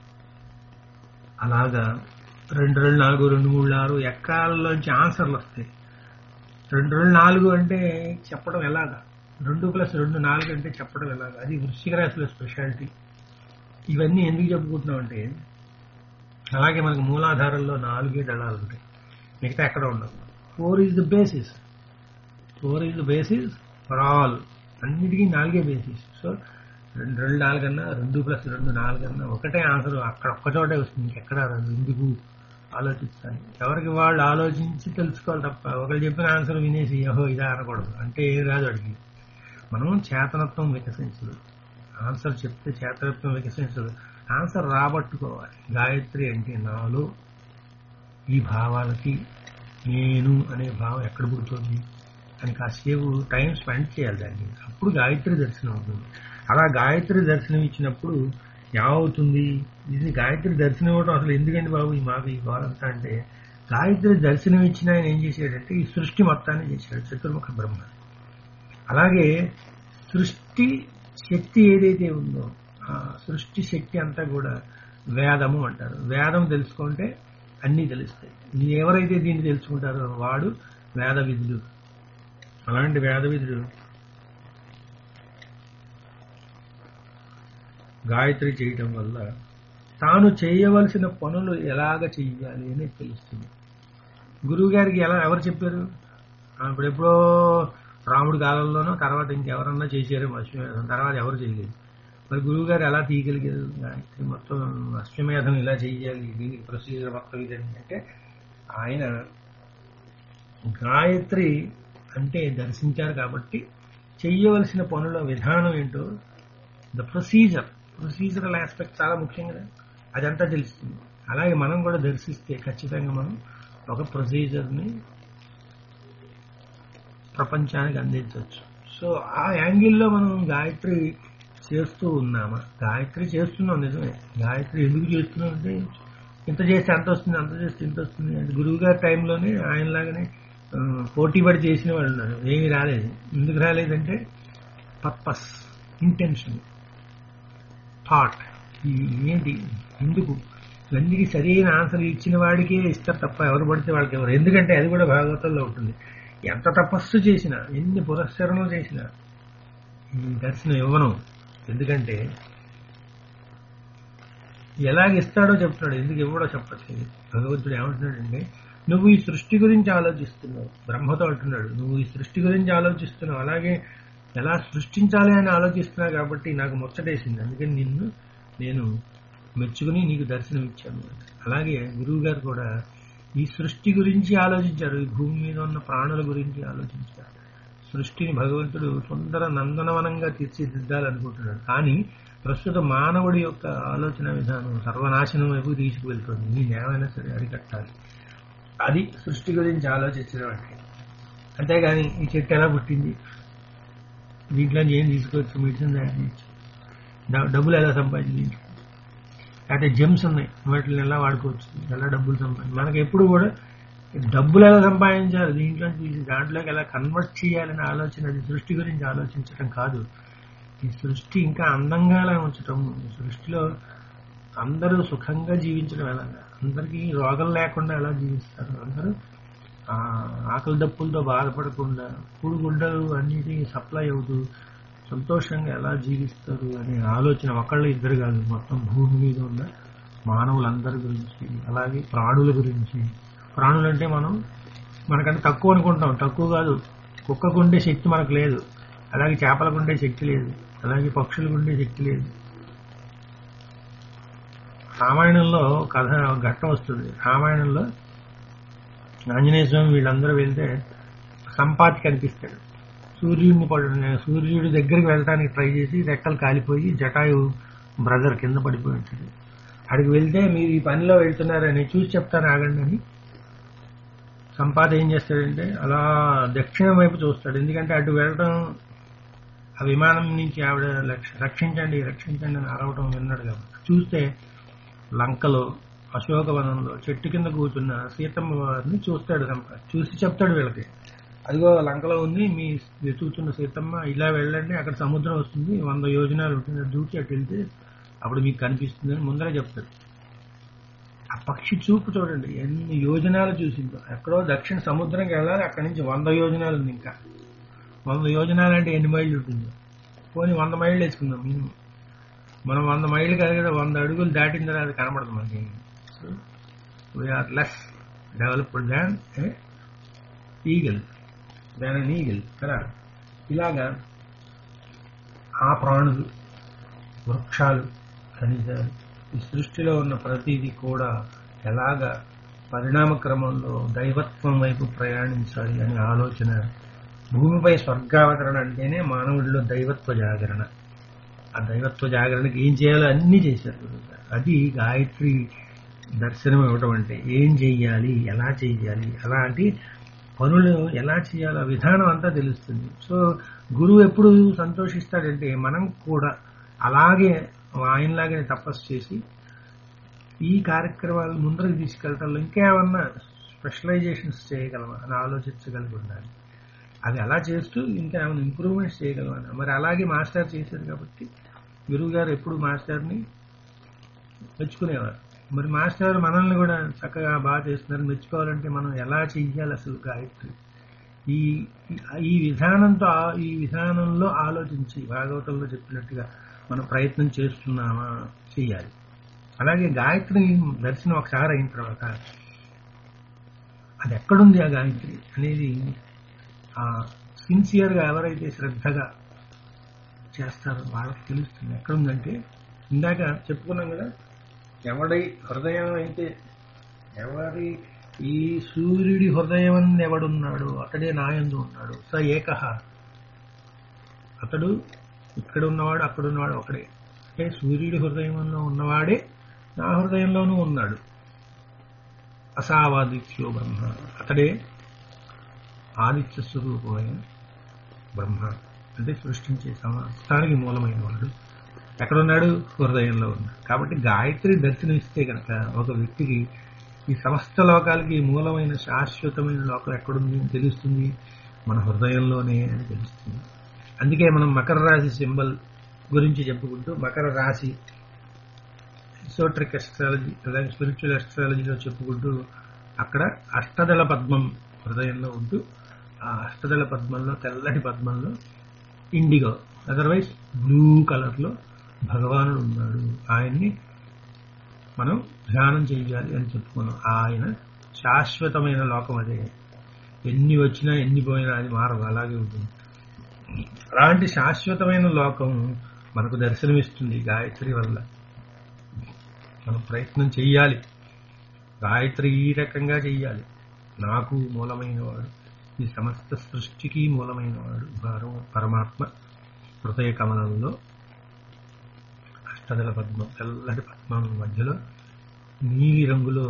అలాగా రెండు రెండు నాలుగు రెండు మూడు ఆరు ఎక్కాల్లోంచి ఆన్సర్లు వస్తాయి రెండు రెండు నాలుగు అంటే చెప్పడం ఎలాగా రెండు ప్లస్ రెండు నాలుగు అంటే చెప్పడం ఎలాగా అది వృశ్చిక రాశిలో స్పెషాలిటీ ఇవన్నీ ఎందుకు చెప్పుకుంటున్నాం అంటే అలాగే మనకు మూలాధారంలో నాలుగే దళాలు ఉంటాయి మిగతా ఎక్కడ ఉండవు four is the basis four is the basis for all అన్నిటికీ నాలుగే బేసిస్ సో రెండు రెండు నాలుగన్నా రెండు ప్లస్ రెండు నాలుగన్నా ఒకటే ఆన్సర్ అక్కడ ఒక్క చోటే వస్తుంది ఇంకెక్కడ రాదు ఎందుకు ఆలోచిస్తాను ఎవరికి వాళ్ళు ఆలోచించి తెలుసుకోవాలి తప్ప ఒకరు చెప్పిన ఆన్సర్ వినేసి ఓహో ఇదా అనకూడదు అంటే ఏం రాదు అడిగి మనం చేతనత్వం వికసించదు ఆన్సర్ చెప్తే చేతనత్వం వికసించదు ఆన్సర్ రాబట్టుకోవాలి గాయత్రి అంటే నాలో ఈ భావాలకి నేను అనే భావం ఎక్కడ పుడుతుంది అని కాసేపు టైం స్పెండ్ చేయాలి దాన్ని అప్పుడు గాయత్రి దర్శనం అవుతుంది అలా గాయత్రి దర్శనం ఇచ్చినప్పుడు ఏమవుతుంది ఇది గాయత్రి దర్శనం ఇవ్వడం అసలు ఎందుకండి బాబు ఈ మాకు ఈ గోలంతా అంటే గాయత్రి దర్శనం ఇచ్చిన ఆయన ఏం చేశాడంటే ఈ సృష్టి మొత్తాన్ని చేశాడు చతుర్ముఖ బ్రహ్మ అలాగే సృష్టి శక్తి ఏదైతే ఉందో ఆ సృష్టి శక్తి అంతా కూడా వేదము అంటారు వేదం తెలుసుకుంటే అన్నీ తెలుస్తాయి ఇది ఎవరైతే దీన్ని తెలుసుకుంటారో వాడు వేద విధులు అలాంటి వేద విధులు గాయత్రి చేయటం వల్ల తాను చేయవలసిన పనులు ఎలాగ చెయ్యాలి అని తెలుస్తుంది గురువు గారికి ఎలా ఎవరు చెప్పారు ఆ, ఇప్పుడు ఎప్పుడో రాముడి కాలంలోనో తర్వాత ఇంకెవరన్నా చేశారో మర్చిపోయారు తర్వాత ఎవరు చేయలేదు మరి గురువు గారు ఎలా తీయగలిగారు గాయత్రి మొత్తం అశ్వమేధం ఇలా చెయ్యాలి దీనికి ప్రొసీజర్ మొత్తం ఇదండి అంటే ఆయన గాయత్రి అంటే దర్శించారు కాబట్టి చెయ్యవలసిన పనుల విధానం ఏంటో ద ప్రొసీజర్ ప్రొసీజరల్ ఆస్పెక్ట్ చాలా ముఖ్యం కదా అదంతా తెలుస్తుంది అలాగే మనం కూడా దర్శిస్తే ఖచ్చితంగా మనం ఒక ప్రొసీజర్ని ప్రపంచానికి అందించవచ్చు సో ఆ యాంగిల్లో మనం గాయత్రి చేస్తూ ఉన్నామా గాయత్రి చేస్తున్నాం నిజమే గాయత్రి ఎందుకు చేస్తున్నాం అంటే ఇంత చేస్తే అంత వస్తుంది అంత చేస్తే ఇంత వస్తుంది అంటే గురువు గారి టైంలోనే ఆయనలాగానే ఆ, పోటీ పడి చేసిన వాళ్ళు ఉన్నారు ఏమీ రాలేదు ఎందుకు రాలేదంటే పర్పస్ ఇంటెన్షన్ థాట్ ఏంటి ఎందుకు ఇవన్నీ సరైన ఆన్సర్ ఇచ్చిన వాడికే ఇస్తారు తప్ప ఎవరు పడితే వాళ్ళకి ఎవరు ఎందుకంటే అది కూడా భాగవతంలో ఉంటుంది ఎంత తపస్సు చేసినా ఎన్ని పురస్కరణలు చేసినా ఈ దర్శనం ఇవ్వను ఎందుకంటే ఎలాగ ఇస్తాడో చెప్తున్నాడు ఎందుకు ఇవ్వడో చెప్పట్లేదు భగవంతుడు ఏమంటున్నాడంటే నువ్వు ఈ సృష్టి గురించి ఆలోచిస్తున్నావు బ్రహ్మతో అంటున్నాడు నువ్వు ఈ సృష్టి గురించి ఆలోచిస్తున్నావు అలాగే ఎలా సృష్టించాలి అని ఆలోచిస్తున్నావు కాబట్టి నాకు ముచ్చటేసింది అందుకని నిన్ను నేను మెచ్చుకుని నీకు దర్శనం ఇచ్చాను అలాగే గురువు గారు కూడా ఈ సృష్టి గురించి ఆలోచించారు ఈ భూమి మీద ఉన్న ప్రాణుల గురించి ఆలోచించారు సృష్టిని భగవంతుడు సుందర నందనవనంగా తీర్చిదిద్దాలనుకుంటున్నాడు కానీ ప్రస్తుత మానవుడి యొక్క ఆలోచన విధానం సర్వనాశనం వైపు తీసుకువెళ్తుంది నేను ఏమైనా సరే అరికట్టాలి అది సృష్టి గురించి ఆలోచించడం అంటే అంతేగాని ఈ చెట్టు ఎలా పుట్టింది దీంట్లో ఏం తీసుకోవచ్చు మెడిసిన్ తయారు చేయొచ్చు డ- డబ్బులు ఎలా సంపాదించు అయితే జెమ్స్ ఉన్నాయి వాటిని ఎలా వాడుకోవచ్చు ఎలా డబ్బులు సంపాదించి మనకి ఎప్పుడు కూడా డబ్బులు ఎలా సంపాదించాలి దీంట్లో తీసి దాంట్లోకి ఎలా కన్వర్ట్ చేయాలనే ఆలోచన అది సృష్టి గురించి ఆలోచించడం కాదు ఈ సృష్టి ఇంకా అందంగా ఎలా ఉంచటం ఈ సృష్టిలో అందరూ సుఖంగా జీవించడం ఎలా అందరికీ రోగం లేకుండా ఎలా జీవిస్తారు అందరూ ఆ, ఆకలి దప్పులతో బాధపడకుండా కూడు గుడ్డలు అన్నిటి సప్లై అవుతూ సంతోషంగా ఎలా జీవిస్తారు అనే ఆలోచన ఒకళ్ళు ఇద్దరు కాదు మొత్తం భూమి మీద ఉన్న మానవులందరి గురించి అలాగే ప్రాణుల గురించి ప్రాణులు అంటే మనం మనకంటే తక్కువ అనుకుంటాం తక్కువ కాదు కుక్కకు ఉండే శక్తి మనకు లేదు అలాగే చేపలకు ఉండే శక్తి లేదు అలాగే పక్షులకు ఉండే శక్తి లేదు రామాయణంలో కథ ఘట్టం వస్తుంది రామాయణంలో ఆంజనేయ స్వామి వీళ్ళందరూ వెళ్తే సంపాతి కనిపిస్తాడు సూర్యుడిని పడు సూర్యుడి దగ్గరికి వెళ్ళడానికి ట్రై చేసి రెక్కలు కాలిపోయి జటాయు బ్రదర్ కింద పడిపోయి ఉంటాడు అక్కడికి వెళ్తే మీరు ఈ పనిలో వెళ్తున్నారని చూసి చెప్తాను ఆగండి అని సంపాద ఏం చేస్తాడంటే అలా దక్షిణం వైపు చూస్తాడు ఎందుకంటే అటు వెళ్ళడం ఆ విమానం నుంచి ఆవిడ లక్ష- రక్షించండి రక్షించండి అని అరవటం విన్నాడు కాబట్టి చూస్తే లంకలో అశోకవనంలో చెట్టు కింద కూర్చున్న సీతమ్మ వారిని చూస్తాడు సంప చూసి చెప్తాడు వీళ్ళకి అదిగో లంకలో ఉంది మీ వెతుకుతున్న సీతమ్మ ఇలా వెళ్ళండి అక్కడ సముద్రం వస్తుంది వంద యోజనాలు ఉంటుంది దూకి అటు వెళ్తే అప్పుడు మీకు కనిపిస్తుంది అని ముందరే చెప్తాడు ఆ పక్షి చూపు చూడండి ఎన్ని యోజనాలు చూసిందో ఎక్కడో దక్షిణ సముద్రంకి వెళ్ళాలి అక్కడి నుంచి వంద యోజనాలు ఉంది ఇంకా వంద యోజనాలు అంటే ఎన్ని మైళ్ళు ఉంటుందో పోనీ వంద మైళ్ళు వేసుకుందాం మినిమం మనం వంద మైళ్ళు కాదు కదా వంద అడుగులు దాటిన తర్వాత కనబడదు మనకి we are less developed than eagle than an eagle కదా ఇలాగా ఆ ప్రాణులు వృక్షాలు ఖనిజాలు ఈ సృష్టిలో ఉన్న ప్రతిదీ కూడా ఎలాగ పరిణామ క్రమంలో దైవత్వం వైపు ప్రయాణించాలి అనే ఆలోచన భూమిపై స్వర్గావతరణ అంటేనే మానవుడిలో దైవత్వ జాగరణ ఆ దైవత్వ జాగరణకి ఏం చేయాలో అన్నీ చేశారు గురువుగారు. అది గాయత్రి దర్శనం ఇవ్వటం అంటే ఏం చెయ్యాలి ఎలా చెయ్యాలి అలాంటి పనులు ఎలా చేయాలో ఆ విధానం అంతా తెలుస్తుంది సో గురువు ఎప్పుడు సంతోషిస్తాడంటే మనం కూడా అలాగే ఆయనలాగే తపస్సు చేసి ఈ కార్యక్రమాలు ముందరకు తీసుకెళ్ళటంలో ఇంకేమన్నా స్పెషలైజేషన్స్ చేయగలమా అని ఆలోచించగలిగి ఉండాలి అది అలా చేస్తూ ఇంకా ఏమైనా ఇంప్రూవ్మెంట్స్ చేయగలమా మరి అలాగే మాస్టర్ చేశారు కాబట్టి గురువు గారు ఎప్పుడు మాస్టర్ని మెచ్చుకునేవారు మరి మాస్టర్ మనల్ని కూడా చక్కగా బాగా చేస్తున్నారు మెచ్చుకోవాలంటే మనం ఎలా చెయ్యాలి అసలు గాయత్రి ఈ ఈ విధానంతో ఆ- ఈ విధానంలో ఆలోచించి భాగవతంలో చెప్పినట్టుగా మనం ప్రయత్నం చేస్తున్నామా చెయ్యాలి అలాగే గాయత్రి దర్శనం ఒకసారి అయిన తర్వాత అది ఎక్కడుంది ఆ గాయత్రి అనేది ఆ సిన్సియర్గా ఎవరైతే శ్రద్ధగా చేస్తారు వాళ్ళకి తెలుస్తుంది ఎక్కడుందంటే ఇందాక చెప్పుకున్నాం కదా ఎవడి హృదయం అయితే ఎవరి ఈ సూర్యుడి హృదయం అందు ఎవడున్నాడు అతడే నాయందు ఉన్నాడు స ఏకహ అతడు ఇక్కడ ఉన్నవాడు అక్కడ ఉన్నవాడు ఒకడే అంటే సూర్యుడి హృదయంలో ఉన్నవాడే నా హృదయంలోనూ ఉన్నాడు అసావాదిత్యో బ్రహ్మ అతడే ఆదిత్య స్వరూపమైన బ్రహ్మ అంటే సృష్టించే సమస్తానికి మూలమైన వాడు ఎక్కడున్నాడు హృదయంలో ఉన్నాడు కాబట్టి గాయత్రి దర్శనమిస్తే కనుక ఒక వ్యక్తికి ఈ సమస్త లోకాలకి మూలమైన శాశ్వతమైన లోకం ఎక్కడుంది అని తెలుస్తుంది మన హృదయంలోనే అని తెలుస్తుంది అందుకే మనం మకర రాశి సింబల్ గురించి చెప్పుకుంటూ మకర రాశి ఇసోట్రిక్ ఎస్ట్రాలజీ అలాగే స్పిరిచువల్ ఎస్ట్రాలజీలో చెప్పుకుంటూ అక్కడ అష్టదళ పద్మం హృదయంలో ఉంటూ ఆ అష్టదళ పద్మంలో తెల్లటి పద్మంలో ఇండిగో అదర్వైజ్ బ్లూ కలర్లో భగవానుడు ఉన్నాడు ఆయన్ని మనం ధ్యానం చేయాలి అని చెప్పుకున్నాం ఆయన శాశ్వతమైన లోకం అదే ఎన్ని వచ్చినా ఎన్ని పోయినా అది మారదు అలాగే ఉంటుంది అలాంటి శాశ్వతమైన లోకం మనకు దర్శనమిస్తుంది గాయత్రి వల్ల మనం ప్రయత్నం చెయ్యాలి గాయత్రి ఈ రకంగా చెయ్యాలి నాకు మూలమైన వాడు ఈ సమస్త సృష్టికి మూలమైన వాడు భారం పరమాత్మ హృదయ కమలంలో అష్టదల పద్మం తెల్లటి పద్మం మధ్యలో నీలి రంగులో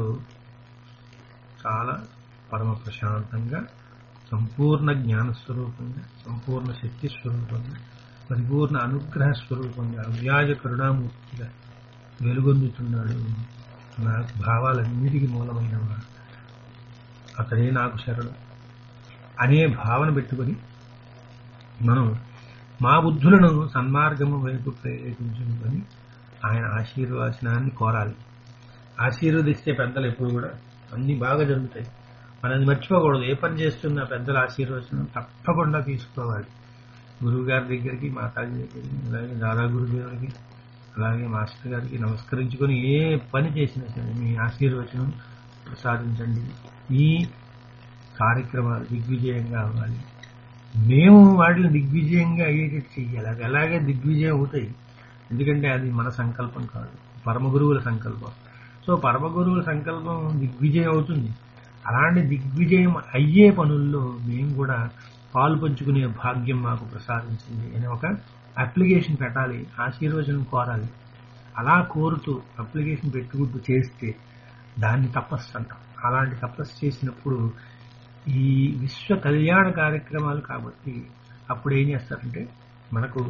చాలా పరమ ప్రశాంతంగా సంపూర్ణ జ్ఞాన స్వరూపంగా సంపూర్ణ శక్తి స్వరూపంగా పరిపూర్ణ అనుగ్రహ స్వరూపంగా వ్యాజ కరుణామూర్తిగా వెలుగొందుతున్నాడు నా భావాలన్నిటికీ మూలమైన వాడు అతడే నాకు శరణు అనే భావన పెట్టుకొని మనం మా బుద్ధులను సన్మార్గము వైపు ప్రేరేపించుకొని ఆయన ఆశీర్వచనాన్ని కోరాలి ఆశీర్వదిస్తే పెద్దలు ఎప్పుడు కూడా అన్ని బాగా జరుగుతాయి మనది మర్చిపోకూడదు ఏ పని చేస్తున్నా పెద్దల ఆశీర్వచనం తప్పకుండా తీసుకోవాలి గురువు గారి దగ్గరికి మాతాజీ దగ్గరికి అలాగే దాదా గురుదేవుడికి అలాగే మాస్టర్ గారికి నమస్కరించుకొని ఏ పని చేసినా సరే మీ ఆశీర్వచనం ప్రసాదించండి ఈ కార్యక్రమాలు దిగ్విజయంగా అవ్వాలి మేము వాటిని దిగ్విజయంగా అయ్యేటట్టు చెయ్యాలి అది అలాగే దిగ్విజయం అవుతాయి ఎందుకంటే అది మన సంకల్పం కాదు పరమ గురువుల సంకల్పం సో పరమ గురువుల సంకల్పం దిగ్విజయం అవుతుంది అలాంటి దిగ్విజయం అయ్యే పనుల్లో మేము కూడా పాలు పంచుకునే భాగ్యం మాకు ప్రసాదించింది అని ఒక అప్లికేషన్ పెట్టాలి ఆశీర్వచనం కోరాలి అలా కోరుతూ అప్లికేషన్ పెట్టుకుంటూ చేస్తే దాన్ని తపస్సు అంటాం అలాంటి తపస్సు చేసినప్పుడు ఈ విశ్వ కళ్యాణ కార్యక్రమాలు కాబట్టి అప్పుడు ఏం చేస్తారంటే మనకు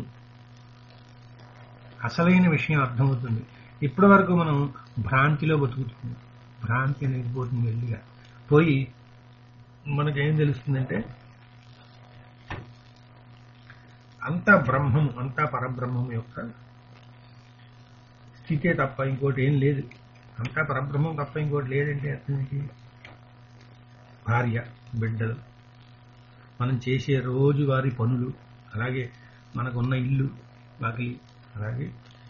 అసలైన విషయం అర్థమవుతుంది ఇప్పటి వరకు మనం భ్రాంతిలో బతుకుతున్నాం భ్రాంతి అనేది పోతుంది వెళ్ళిగా పోయి మనకేం తెలుస్తుందంటే అంతా బ్రహ్మం అంతా పరబ్రహ్మం యొక్క స్థితే తప్ప ఇంకోటి ఏం లేదు అంతా పరబ్రహ్మం తప్ప ఇంకోటి లేదంటే అతనికి భార్య బిడ్డలు మనం చేసే రోజువారీ పనులు అలాగే మనకున్న ఇల్లు వాకిలి అలాగే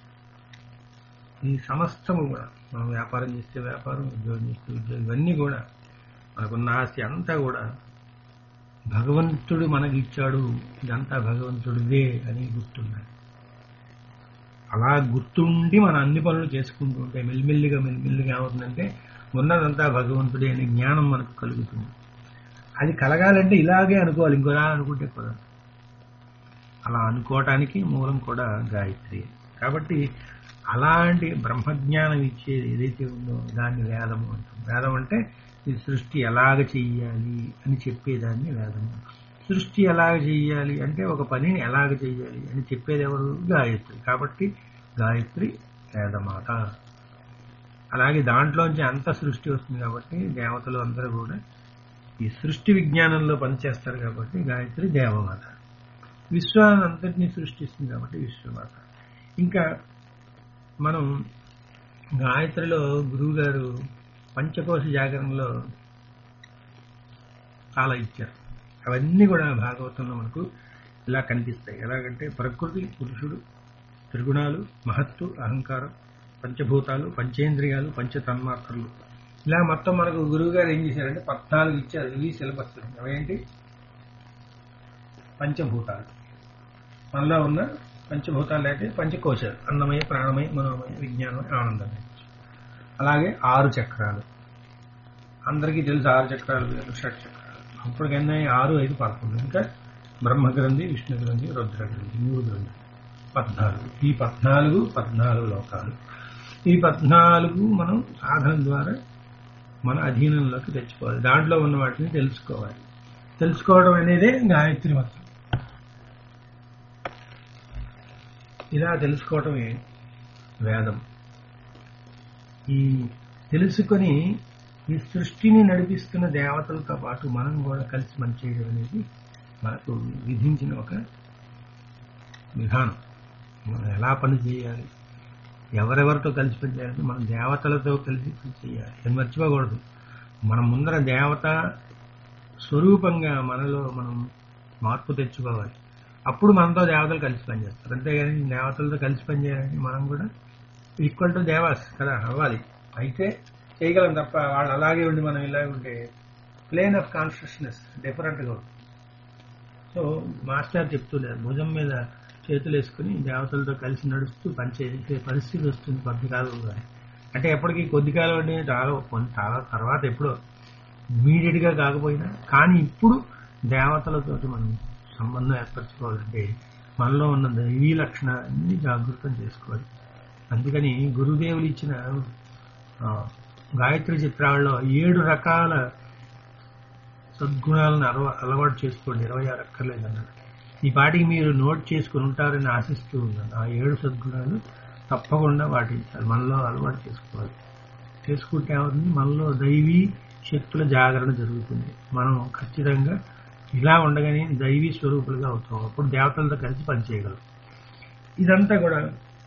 ఈ సమస్తము కూడా మనం వ్యాపారం చేస్తే వ్యాపారం ఉద్యోగం చేస్తే ఉద్యోగం ఇవన్నీ కూడా మనకున్న ఆస్తి అంతా కూడా భగవంతుడు మనకి ఇచ్చాడు ఇదంతా భగవంతుడిదే అని గుర్తున్నాడు అలా గుర్తుండి మన అన్ని పనులు చేసుకుంటూ ఉంటే మెల్లిమెల్లిగా మెల్లిమెల్లిగా ఏమవుతుందంటే ఉన్నదంతా భగవంతుడే అనే జ్ఞానం మనకు కలుగుతుంది అది కలగాలంటే ఇలాగే అనుకోవాలి ఇంకోలా అనుకుంటే కూడా అలా అనుకోవటానికి మూలం కూడా గాయత్రి కాబట్టి అలాంటి బ్రహ్మజ్ఞానం ఇచ్చేది ఏదైతే ఉందో దాన్ని వేదము అంటాం వేదం అంటే ఈ సృష్టి ఎలాగ చెయ్యాలి అని చెప్పేదాన్ని వేదము సృష్టి ఎలాగ చెయ్యాలి అంటే ఒక పనిని ఎలాగ చెయ్యాలి అని చెప్పేది ఎవరు గాయత్రి కాబట్టి గాయత్రి వేదమాత అలాగే దాంట్లోంచి అంత సృష్టి వస్తుంది కాబట్టి దేవతలు అందరూ కూడా ఈ సృష్టి విజ్ఞానంలో పనిచేస్తారు కాబట్టి గాయత్రి దేవమాత విశ్వాన్ని అంతటినీ సృష్టిస్తుంది కాబట్టి విశ్వమాత ఇంకా మనం గాయత్రిలో గురువు గారు పంచకోశ జాగరణలో చాలా ఇచ్చారు అవన్నీ కూడా భాగవతంలో మనకు ఇలా కనిపిస్తాయి ఎలాగంటే ప్రకృతి పురుషుడు త్రిగుణాలు మహత్తు అహంకారం పంచభూతాలు పంచేంద్రియాలు పంచ తన్మాత్రలు ఇలా మొత్తం మనకు గురువు గారు ఏం చేశారంటే పద్నాలుగు ఇచ్చారు ఇవి సిలబస్ అవేంటి పంచభూతాలు మనలో ఉన్న పంచభూతాలు లేకపోతే పంచకోశాలు అన్నమయ ప్రాణమయ మనోమయ విజ్ఞానమయ ఆనందమయ అలాగే ఆరు చక్రాలు అందరికీ తెలుసు ఆరు చక్రాలు వేరు షట్ చక్రాలు అప్పుడు ఎన్ని ఆరు ఐదు పదకొండు ఇంకా బ్రహ్మ గ్రంథి విష్ణు గ్రంథి రుద్ర గ్రంథి మూడు గ్రంథి పద్నాలుగు ఈ పద్నాలుగు పద్నాలుగు లోకాలు ఈ పద్నాలుగు మనం సాధన ద్వారా మన అధీనంలోకి తెచ్చుకోవాలి దాంట్లో ఉన్న వాటిని తెలుసుకోవాలి తెలుసుకోవడం అనేదే గాయత్రి మంత్రం ఇలా తెలుసుకోవటమే వేదం ఈ తెలుసుకొని ఈ సృష్టిని నడిపిస్తున్న దేవతలతో పాటు మనం కూడా కలిసి పనిచేయడం అనేది మనకు విధించిన ఒక విధానం మనం ఎలా పని చేయాలి ఎవరెవరితో కలిసి పనిచేయాలి మనం దేవతలతో కలిసి పని చేయాలి అది మర్చిపోకూడదు మనం ముందర దేవత స్వరూపంగా మనలో మనం మార్పు తెచ్చుకోవాలి అప్పుడు మనతో దేవతలు కలిసి పనిచేస్తారు అంతేగాని దేవతలతో కలిసి పనిచేయాలని మనం కూడా ఈక్వల్ టు దేవాస్ కదా అవ్వాలి అయితే చేయగలం తప్ప వాళ్ళు అలాగే ఉండి మనం ఇలాగే ఉంటే ప్లేన్ ఆఫ్ కాన్షియస్నెస్ డిఫరెంట్గా ఉంటుంది సో మాస్టర్ చెప్తున్నారు భుజం మీద చేతులు వేసుకుని దేవతలతో కలిసి నడుస్తూ పనిచేసే పరిస్థితి వస్తుంది కొద్ది కాలం అని. అంటే ఎప్పటికీ కొద్ది కాలం అంటే చాలా కొంత చాలా తర్వాత ఎప్పుడో ఇమీడియట్ గా కాకపోయినా కానీ ఇప్పుడు దేవతలతో మనం సంబంధం ఏర్పరచుకోవాలంటే మనలో ఉన్న దైవీ లక్షణాన్ని జాగృతం చేసుకోవాలి అందుకని గురుదేవులు ఇచ్చిన ఆ, గాయత్రి చిత్రాల్లో ఏడు రకాల సద్గుణాలను అలవ అలవాటు చేసుకోండి ఇరవై ఆరు అక్కర్లేదు అన్నాడు ఈ పాటికి మీరు నోట్ చేసుకుని ఉంటారని ఆశిస్తూ ఉన్నాను ఆ ఏడు సద్గుణాలు తప్పకుండా వాటి మనలో అలవాటు చేసుకోవాలి చేసుకుంటే ఏమవుతుంది మనలో దైవీ శక్తుల జాగరణ జరుగుతుంది మనం ఖచ్చితంగా ఇలా ఉండగానే దైవీ స్వరూపులుగా అవుతాం అప్పుడు దేవతలతో కలిసి పనిచేయగలం ఇదంతా కూడా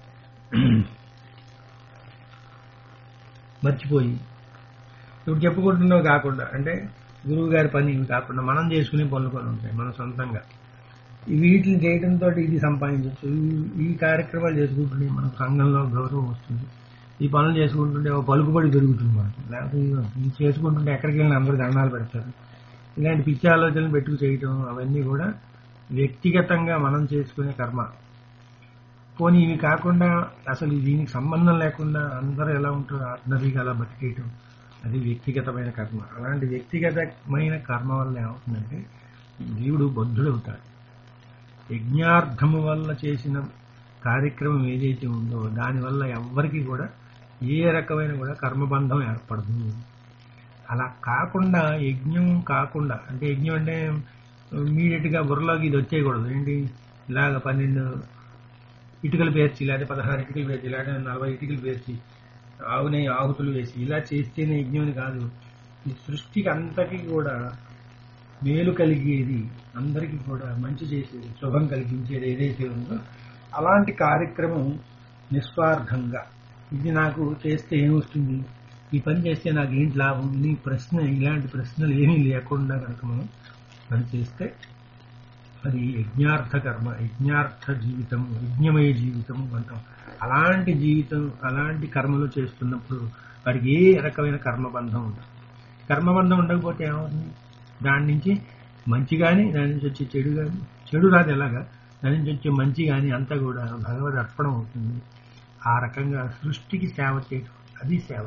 మర్చిపోయి ఇప్పుడు చెప్పుకుంటున్నవి కాకుండా అంటే గురువు గారి పని ఇవి కాకుండా మనం చేసుకునే పనులు కొన్ని ఉంటాయి మన సొంతంగా ఈ వీటిని చేయడంతో ఇది సంపాదించవచ్చు ఈ- ఈ కార్యక్రమాలు చేసుకుంటుంటే మన సంఘంలో గౌరవం వస్తుంది ఈ పనులు చేసుకుంటుంటే ఒక పలుకుబడి పెరుగుతుంది మనకి లేకపోతే ఇవి- ఇవి చేసుకుంటుంటే ఎక్కడికి వెళ్ళినా అందరూ దండాలు పెడతారు ఇలాంటి పిచ్చి ఆలోచనలు పెట్టుకు చేయటం అవన్నీ కూడా వ్యక్తిగతంగా మనం చేసుకునే కర్మ పోనీ ఇవి కాకుండా అసలు దీనికి సంబంధం లేకుండా అందరూ ఎలా ఉంటారో ఆర్డినరీగా అలా బతికేయటం అది వ్యక్తిగతమైన కర్మ అలాంటి వ్యక్తిగతమైన కర్మ వల్ల ఏమవుతుందంటే జీవుడు బద్ధుడవుతాడు యజ్ఞార్థము వల్ల చేసిన కార్యక్రమం ఏదైతే ఉందో దానివల్ల ఎవ్వరికి కూడా ఏ రకమైన కూడా కర్మబంధం ఏర్పడదు అలా కాకుండా యజ్ఞం కాకుండా అంటే యజ్ఞం అంటే ఇమీడియట్ గా బుర్రలోకి ఇది వచ్చేయకూడదు ఏంటి ఇలాగ పన్నెండు ఇటుకలు పేర్చి లేకపోతే పదహారు ఇటుకలు పేర్చి లేకపోతే నలభై ఇటుకలు పేర్చి ఆవునే ఆహుతులు వేసి ఇలా చేస్తేనే యజ్ఞం అని కాదు ఈ సృష్టికి అంతకి కూడా మేలు కలిగేది అందరికీ కూడా మంచి చేసేది శుభం కలిగించేది ఏదైతే ఉందో అలాంటి కార్యక్రమం నిస్వార్థంగా ఇది నాకు చేస్తే ఏమొస్తుంది ఈ పని చేస్తే నాకు ఏంటి లాభం ఈ ప్రశ్న ఇలాంటి ప్రశ్నలు ఏమీ లేకుండా కనుక మనం పని చేస్తే అది యజ్ఞార్థ కర్మ యజ్ఞార్థ జీవితం యజ్ఞమయ జీవితం అంటాం అలాంటి జీవితం అలాంటి కర్మలు చేస్తున్నప్పుడు వాడికి ఏ రకమైన కర్మబంధం ఉండదు కర్మబంధం ఉండకపోతే ఏమవుతుంది దాని నుంచి మంచి కానీ దాని నుంచి వచ్చే చెడు కానీ చెడు రాదు ఎలాగా దాని నుంచి వచ్చే మంచి కానీ అంతా కూడా భగవద్ అర్పణం అవుతుంది ఆ రకంగా సృష్టికి సేవ చేయడం అది సేవ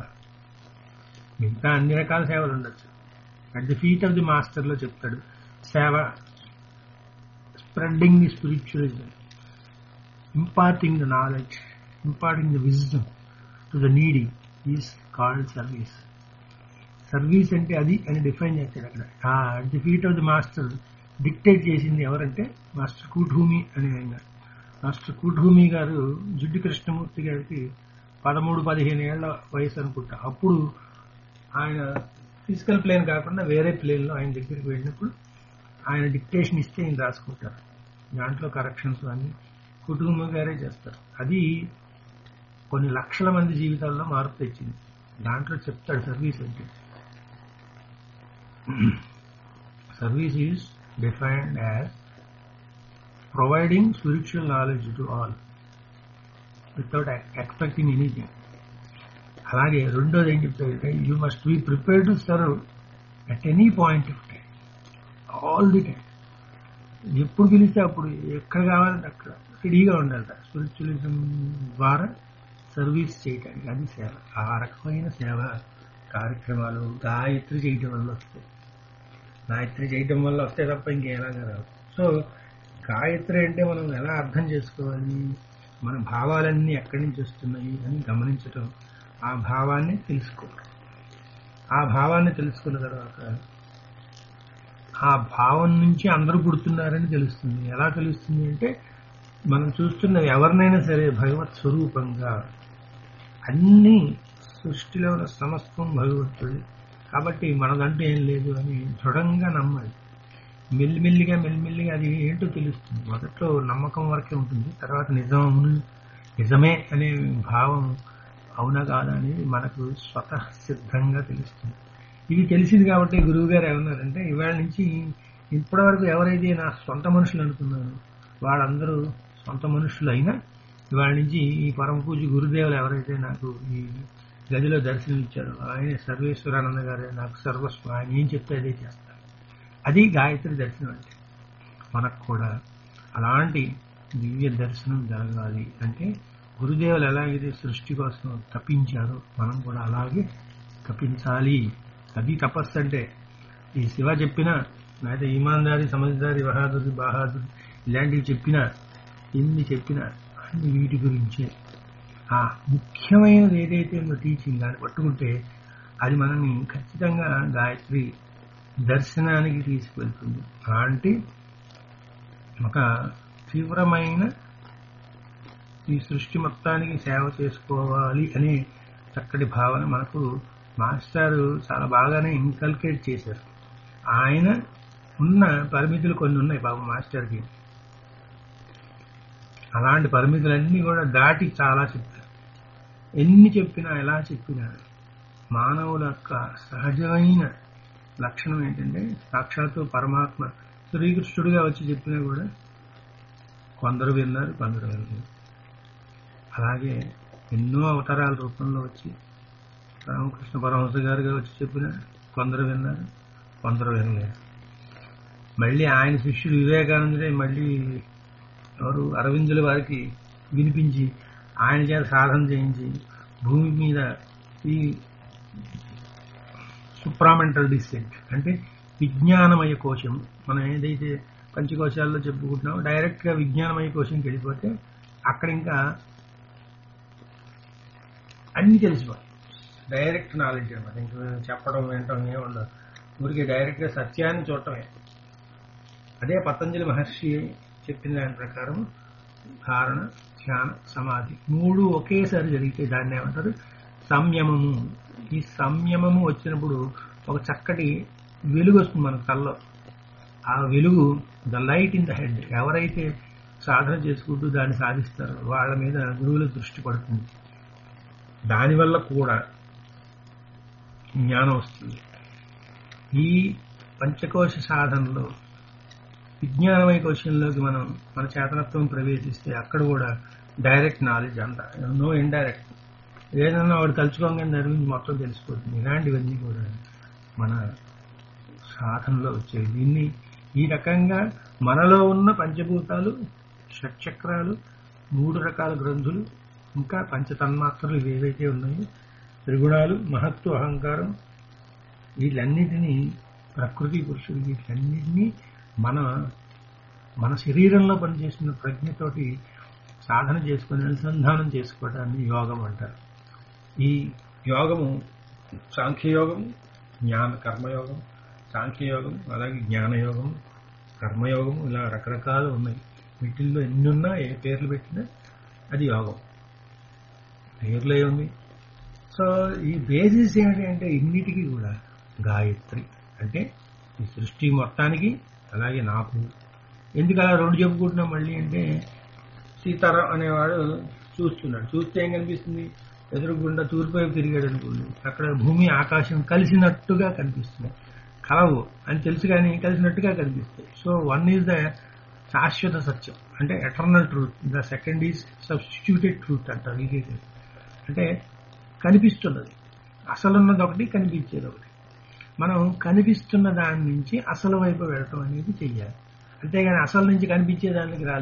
మిగతా అన్ని రకాల సేవలు ఉండొచ్చు at the feet of the master లో చెప్తాడు సేవ spreading the spiritualism imparting the knowledge imparting the wisdom to the needy is called service service అంటే అది అని డిఫైన్ చేస్తాడు అక్కడ at the feet of the master dictate చేసింది ఎవరంటే మాస్టర్ కూఠూమి అని ఆయన మాస్టర్ కూఠూమి గారు జిడ్డు కృష్ణమూర్తి గారికి పదమూడు పదిహేను ఏళ్ల వయసు అనుకుంటా అప్పుడు ఆయన ఫిజికల్ ప్లేన్ కాకుండా వేరే ప్లేన్లో ఆయన దగ్గరికి వెళ్ళినప్పుడు ఆయన డిక్టేషన్ ఇస్తే ఆయన రాసుకుంటారు దాంట్లో కరెక్షన్స్ అన్ని కుటుంబం గారే చేస్తారు అది కొన్ని లక్షల మంది జీవితాల్లో మార్పు తెచ్చింది దాంట్లో చెప్తాడు సర్వీస్ అంటే service is defined as providing spiritual knowledge to all without expecting anything అలాగే రెండోది ఏం చెప్తారంటే you must be prepare to serve at any point of time all the time ఎప్పుడు పిలిస్తే అప్పుడు ఎక్కడ కావాలంటే అక్కడ స్టడీగా ఉండాలట స్పిరిచువలిజం ద్వారా సర్వీస్ చేయటానికి అది సేవ ఆ రకమైన సేవ కార్యక్రమాలు గాయత్రి చేయటం వల్ల వస్తాయి గాయత్రి చేయటం వల్ల వస్తే తప్ప ఇంకేలాగా రావు సో గాయత్రి అంటే మనం ఎలా అర్థం చేసుకోవాలి మన భావాలన్నీ ఎక్కడి నుంచి వస్తున్నాయి అని గమనించటం ఆ భావాన్ని తెలుసుకోవడం ఆ భావాన్ని తెలుసుకున్న తర్వాత ఆ భావం నుంచి అందరూ పుడుతున్నారని తెలుస్తుంది ఎలా తెలుస్తుంది అంటే మనం చూస్తున్న ఎవరినైనా సరే భగవత్ స్వరూపంగా అన్ని సృష్టిలో ఉన్న సమస్తం భగవంతుడు కాబట్టి మనదంటూ ఏం లేదు అని దృఢంగా నమ్మాలి మెల్లిమెల్లిగా మెల్లిమెల్లిగా అది ఏంటో తెలుస్తుంది మొదట్లో నమ్మకం వరకే ఉంటుంది తర్వాత నిజము నిజమే అనే భావం అవునా కాదా అనేది మనకు స్వతః సిద్ధంగా తెలుస్తుంది ఇది తెలిసింది కాబట్టి గురువు గారు ఏమన్నారంటే ఇవాళ నుంచి ఇప్పటివరకు ఎవరైతే నా సొంత మనుషులు అనుకున్నారో వాళ్ళందరూ సొంత మనుషులు అయినా ఇవాళ నుంచి ఈ పరమ పూజ గురుదేవులు ఎవరైతే నాకు ఈ గదిలో దర్శనం ఇచ్చారో ఆయన సర్వేశ్వరానంద గారే నాకు సర్వస్వం ఆయన ఏం చెప్తే అదే చేస్తారు అది గాయత్రి దర్శనం అంటే మనకు కూడా అలాంటి దివ్య దర్శనం జరగాలి అంటే గురుదేవులు ఎలాగైతే సృష్టి కోసం తప్పించారో మనం కూడా అలాగే తప్పించాలి అది తపస్సు అంటే ఈ శివ చెప్పిన లేకపోతే ఈమాన్దారి సమజ్దారి బహాదురి బహాదురి ఇలాంటివి చెప్పిన ఎన్ని చెప్పినా అన్ని వీటి గురించే ఆ ముఖ్యమైనది ఏదైతే ఉందో టీచింగ్ దాన్ని పట్టుకుంటే అది మనల్ని ఖచ్చితంగా గాయత్రి దర్శనానికి తీసుకువెళ్తుంది అలాంటి ఒక తీవ్రమైన ఈ సృష్టి మొత్తానికి సేవ చేసుకోవాలి అనే చక్కటి భావన మనకు మాస్టారు చాలా బాగానే ఇన్కల్కేట్ చేశారు ఆయన ఉన్న పరిమితులు కొన్ని ఉన్నాయి బాబు మాస్టర్కి అలాంటి పరిమితులన్నీ కూడా దాటి చాలా చెప్పారు ఎన్ని చెప్పినా ఎలా చెప్పినా మానవుల యొక్క సహజమైన లక్షణం ఏంటంటే సాక్షాత్తు పరమాత్మ శ్రీకృష్ణుడిగా వచ్చి చెప్పినా కూడా కొందరు విన్నారు కొందరు విన్నారు అలాగే ఎన్నో అవతారాల రూపంలో వచ్చి రామకృష్ణ పరమహంస గారుగా వచ్చి చెప్పిన కొందరు విన్నారు కొందరు వినలేదు మళ్ళీ ఆయన శిష్యుడు వివేకానందుడే మళ్ళీ ఎవరు అరవిందుల వారికి వినిపించి ఆయన చేత సాధన చేయించి భూమి మీద ఈ సుప్రామెంటల్ డిసెంట్ అంటే విజ్ఞానమయ కోశం మనం ఏదైతే పంచకోశాల్లో చెప్పుకుంటున్నామో డైరెక్ట్ గా విజ్ఞానమయ కోశంకి వెళ్ళిపోతే అక్కడ ఇంకా అన్ని తెలిసిపోయి డైరెక్ట్ నాలెడ్జ్ అనమాట ఇంకా చెప్పడం వినటం ఏమి ఉండదు ఊరికి డైరెక్ట్ గా సత్యాన్ని చూడటమే అదే పతంజలి మహర్షి చెప్పిన దాని ప్రకారం ధారణ ధ్యాన సమాధి మూడు ఒకేసారి జరిగితే దాన్ని ఏమంటారు సంయమము ఈ సంయమము వచ్చినప్పుడు ఒక చక్కటి వెలుగు వస్తుంది మన కల్లో ఆ వెలుగు the light in the head ఎవరైతే సాధన చేసుకుంటూ దాన్ని సాధిస్తారో వాళ్ళ మీద గురువుల దృష్టి పడుతుంది దానివల్ల కూడా జ్ఞానం వస్తుంది ఈ పంచకోశ సాధనలో విజ్ఞానమయ కోశంలోకి మనం మన చేతనత్వం ప్రవేశిస్తే అక్కడ కూడా డైరెక్ట్ నాలెడ్జ్ అంట నో ఇండైరెక్ట్ ఏదన్నా వాడు తలుచుకోగానే దాని గురించి మొత్తం తెలిసిపోతుంది ఇలాంటివన్నీ కూడా మన సాధనలో వచ్చాయి దీన్ని ఈ రకంగా మనలో ఉన్న పంచభూతాలు షట్చక్రాలు మూడు రకాల గ్రంథులు ఇంకా పంచతన్మాత్రలు ఇవి ఏవైతే ఉన్నాయో త్రిగుణాలు మహత్వ అహంకారం వీటన్నిటినీ ప్రకృతి పురుషుడు వీటన్నిటినీ మన మన శరీరంలో పనిచేసిన ప్రజ్ఞతోటి సాధన చేసుకుని అనుసంధానం చేసుకోవడాన్ని యోగం అంటారు ఈ యోగము సాంఖ్యయోగం జ్ఞాన కర్మయోగం సాంఖ్యయోగం అలాగే జ్ఞానయోగం కర్మయోగం ఇలా రకరకాలు ఉన్నాయి వీటిల్లో ఎన్ని ఉన్నా ఏ పేర్లు పెట్టినా అది యోగం పేర్లు ఏముంది సో ఈ బేసిస్ ఏమిటి అంటే ఇన్నిటికీ కూడా గాయత్రి అంటే ఈ సృష్టి మొత్తానికి అలాగే నాకు ఎందుకు అలా రెండు చెప్పుకుంటున్నాం మళ్ళీ అంటే సీతారాం అనేవాడు చూస్తున్నాడు చూస్తే ఏం కనిపిస్తుంది ఎదురుగుండా తూర్పు వైపు తిరిగాడు అనుకోండి అక్కడ భూమి ఆకాశం కలిసినట్టుగా కనిపిస్తుంది కలవు అని తెలుసు కానీ కలిసినట్టుగా కనిపిస్తాయి సో వన్ ఈజ్ ద శాశ్వత సత్యం అంటే eternal truth the second is substituted truth అంటారు ఇది అంటే కనిపిస్తున్నది అసలున్నది ఒకటి కనిపించేది ఒకటి మనం కనిపిస్తున్న దాని నుంచి అసలు వైపు వెళ్ళటం అనేది చెయ్యాలి అంతేగాని అసలు నుంచి కనిపించే దానికి రాలేము